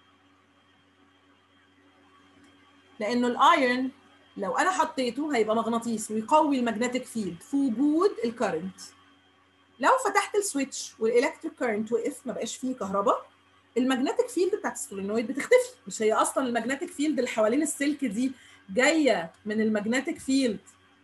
لانه الايرون لو انا حطيته هيبقى مغناطيس ويقوي الماجنتيك فيلد في وجود الكرنت لو فتحت السويتش والالكتريك كارنت وقف ما بقاش فيه كهرباء الماجنتيك فيلد بتاعت السولينويد بتختفي مش هي اصلا الماجنتيك فيلد اللي حوالين السلك دي جايه من الماجنتيك فيلد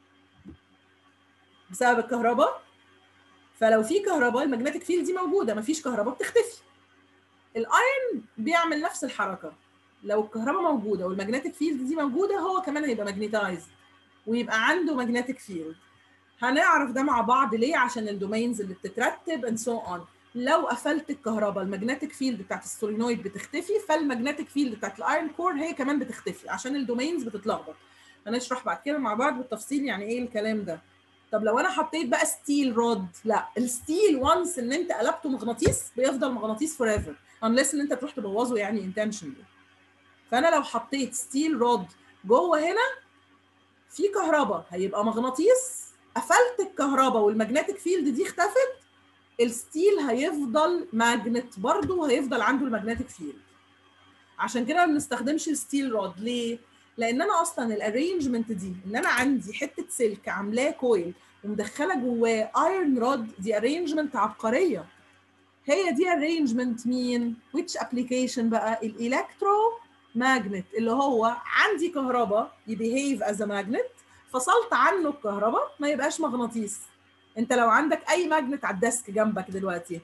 بسبب الكهرباء فلو في كهرباء الماجنتيك فيلد دي موجوده مفيش كهرباء بتختفي الايرن بيعمل نفس الحركه لو الكهرباء موجوده والماجنتيك فيلد دي موجوده هو كمان هيبقى ماجنتايز ويبقى عنده ماجنتيك فيلد هنعرف ده مع بعض ليه عشان الدومينز اللي بتترتب and so on لو قفلت الكهرباء الماجنتيك فيلد بتاعت السولينويد بتختفي فالماجنتيك فيلد بتاعت الايرون كور هي كمان بتختفي عشان الدومينز بتتلخبط هنشرح بعد كده مع بعض بالتفصيل يعني ايه الكلام ده طب لو انا حطيت بقى ستيل رود لا الستيل وانس ان انت قلبته مغناطيس بيفضل مغناطيس فور ايفر unless ان انت تروح تبوظه يعني intentionally فانا لو حطيت ستيل رود جوه هنا في كهرباء هيبقى مغناطيس قفلت الكهرباء والماجنتيك فيلد دي اختفت الستيل هيفضل ماجنت برضه وهيفضل عنده الماجنتيك فيلد عشان كده ما بنستخدمش الستيل رود ليه؟ لان انا اصلا الارينجمنت دي ان انا عندي حته سلك عاملاه كويل ومدخله جواه ايرون رود دي ارينجمنت عبقريه هي دي ارينجمنت مين؟ which application بقى؟ الالكترو ماجنت اللي هو عندي كهرباء يبيهيف از ماجنت فصلت عنه الكهرباء ما يبقاش مغناطيس انت لو عندك اي ماجنت على الديسك جنبك دلوقتي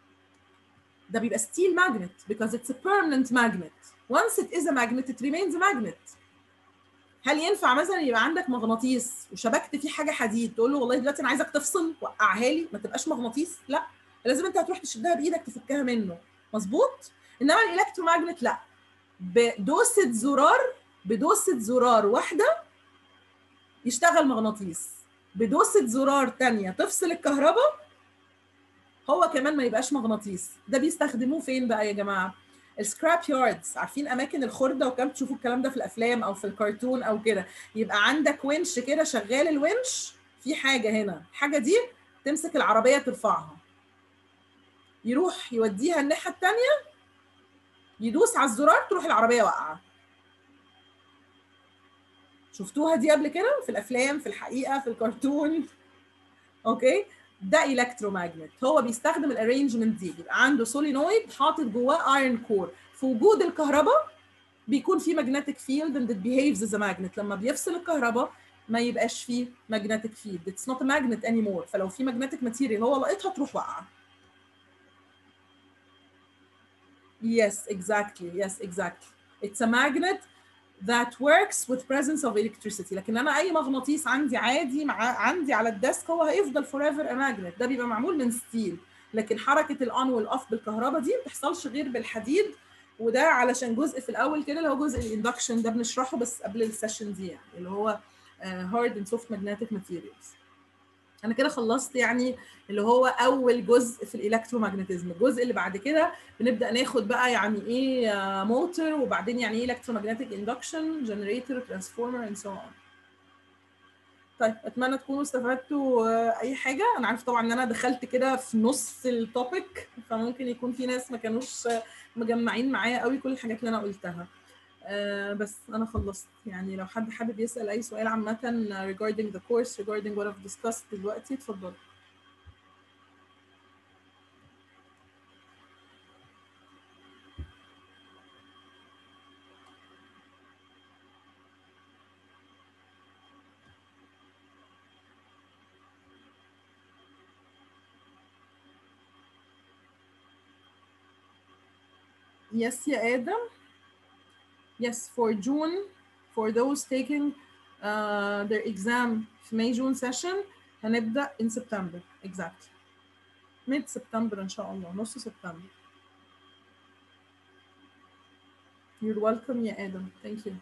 ده بيبقى ستيل ماجنت because it's a permanent magnet once it is a magnet it remains a magnet هل ينفع مثلا يبقى عندك مغناطيس وشبكت فيه حاجه حديد تقول له والله دلوقتي انا عايزك تفصل وقعها لي ما تبقاش مغناطيس لا لازم انت هتروح تشدها بايدك تفكها منه مظبوط انما الالكتروماجنت لا بدوسه زرار بدوسه زرار واحده يشتغل مغناطيس بدوسه زرار تانية تفصل الكهرباء هو كمان ما يبقاش مغناطيس ده بيستخدموه فين بقى يا جماعه السكراب ياردز عارفين اماكن الخرده وكم تشوفوا الكلام ده في الافلام او في الكرتون او كده يبقى عندك ونش كده شغال الونش في حاجه هنا الحاجه دي تمسك العربيه ترفعها يروح يوديها الناحيه الثانيه يدوس على الزرار تروح العربيه واقعه شفتوها دي قبل كده في الافلام في الحقيقه في الكرتون اوكي ده الكتروماجنت هو بيستخدم الارينجمنت دي يبقى عنده سولينويد حاطط جواه ايرون كور في وجود الكهرباء بيكون في ماجنتيك فيلد and it behaves as a magnet لما بيفصل الكهرباء ما يبقاش فيه ماجنتيك فيلد it's not a magnet anymore فلو في ماجنتيك ماتيريال هو لقيتها تروح واقعه yes exactly yes exactly it's a magnet that works with presence of electricity لكن انا اي مغناطيس عندي عادي مع عندي على الديسك هو هيفضل forever a magnet ده بيبقى معمول من ستيل لكن حركه الاون والاوف بالكهرباء دي ما بتحصلش غير بالحديد وده علشان جزء في الاول كده اللي هو جزء الاندكشن ده بنشرحه بس قبل السيشن دي يعني اللي هو هارد اند سوفت ماجنتيك ماتيريالز انا كده خلصت يعني اللي هو اول جزء في الالكترومagnetism الجزء اللي بعد كده بنبدا ناخد بقى يعني ايه موتور وبعدين يعني ايه electromagnetic induction generator transformer and so on طيب اتمنى تكونوا استفدتوا اي حاجه انا عارف طبعا ان انا دخلت كده في نص التوبيك فممكن يكون في ناس ما كانوش مجمعين معايا قوي كل الحاجات اللي انا قلتها Uh, بس انا خلصت يعني لو حد حابب يسال اي سؤال عامه regarding the course regarding what I've discussed دلوقتي اتفضل Yes يا آدم Yes, for June, for those taking uh, their exam في May June session هنبدأ in September exactly. mid September إن شاء الله نص سبتمبر. You're welcome يا آدم. Thank you.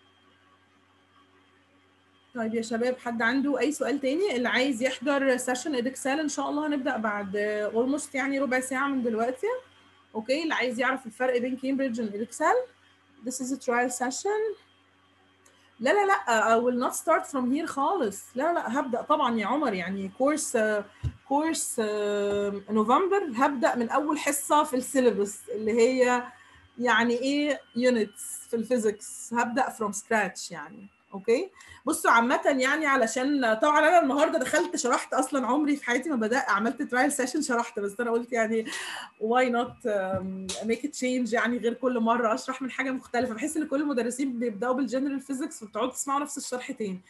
طيب يا شباب حد عنده أي سؤال تاني اللي عايز يحضر سيشن إدكسال إن شاء الله هنبدأ بعد almost يعني ربع ساعة من دلوقتي. أوكي اللي عايز يعرف الفرق بين كامبريدج وإدكسال this is a trial session لا لا لا I will not start from here خالص لا لا هبدأ طبعا يا عمر يعني كورس كورس نوفمبر هبدأ من أول حصة في السيلبس اللي هي يعني إيه units في الفيزيكس هبدأ from scratch يعني اوكي بصوا عامة يعني علشان طبعا انا النهارده دخلت شرحت اصلا عمري في حياتي ما بدات عملت ترايل سيشن شرحت بس انا قلت يعني واي نوت ميك تشينج يعني غير كل مره اشرح من حاجه مختلفه بحس ان كل المدرسين بيبداوا بالجنرال فيزيكس وبتقعدوا تسمعوا نفس الشرح تاني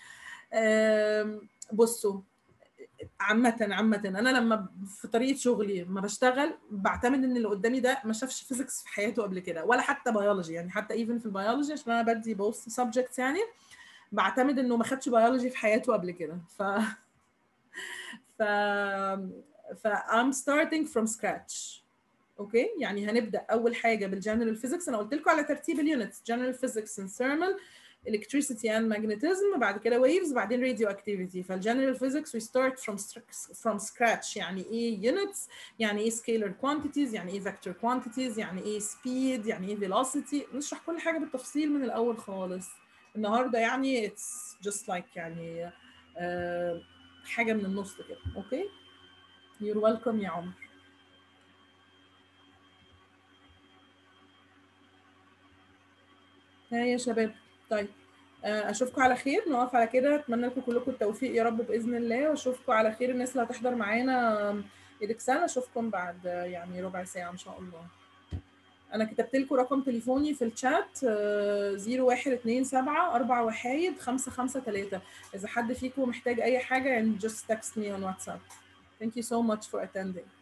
بصوا عامة عامة أنا لما في طريقة شغلي ما بشتغل بعتمد إن اللي قدامي ده ما شافش فيزيكس في حياته قبل كده ولا حتى بيولوجي يعني حتى ايفن في البيولوجي عشان أنا بدي بوث سبجكتس يعني بعتمد انه ما خدش بيولوجي في حياته قبل كده ف ف ف I'm starting from scratch اوكي يعني هنبدا اول حاجه بالجنرال فيزيكس انا قلت لكم على ترتيب اليونتس جنرال فيزيكس and thermal electricity and magnetism بعد كده waves بعدين radioactivity فالجنرال فيزيكس we start from from scratch يعني ايه units يعني ايه scalar quantities يعني ايه vector quantities يعني ايه speed يعني ايه velocity نشرح كل حاجه بالتفصيل من الاول خالص النهارده يعني it's just like يعني uh, حاجه من النص كده اوكي you're welcome يا عمر ها يا شباب طيب اشوفكم على خير نقف على كده اتمنى لكم كلكم التوفيق يا رب باذن الله واشوفكم على خير الناس اللي هتحضر معانا ايدكسان اشوفكم بعد يعني ربع ساعه ان شاء الله انا كتبت لكم رقم تليفوني في الشات 0127 4 وحايد 553 اذا حد فيكم محتاج اي حاجه يعني just text me on WhatsApp thank you so much for attending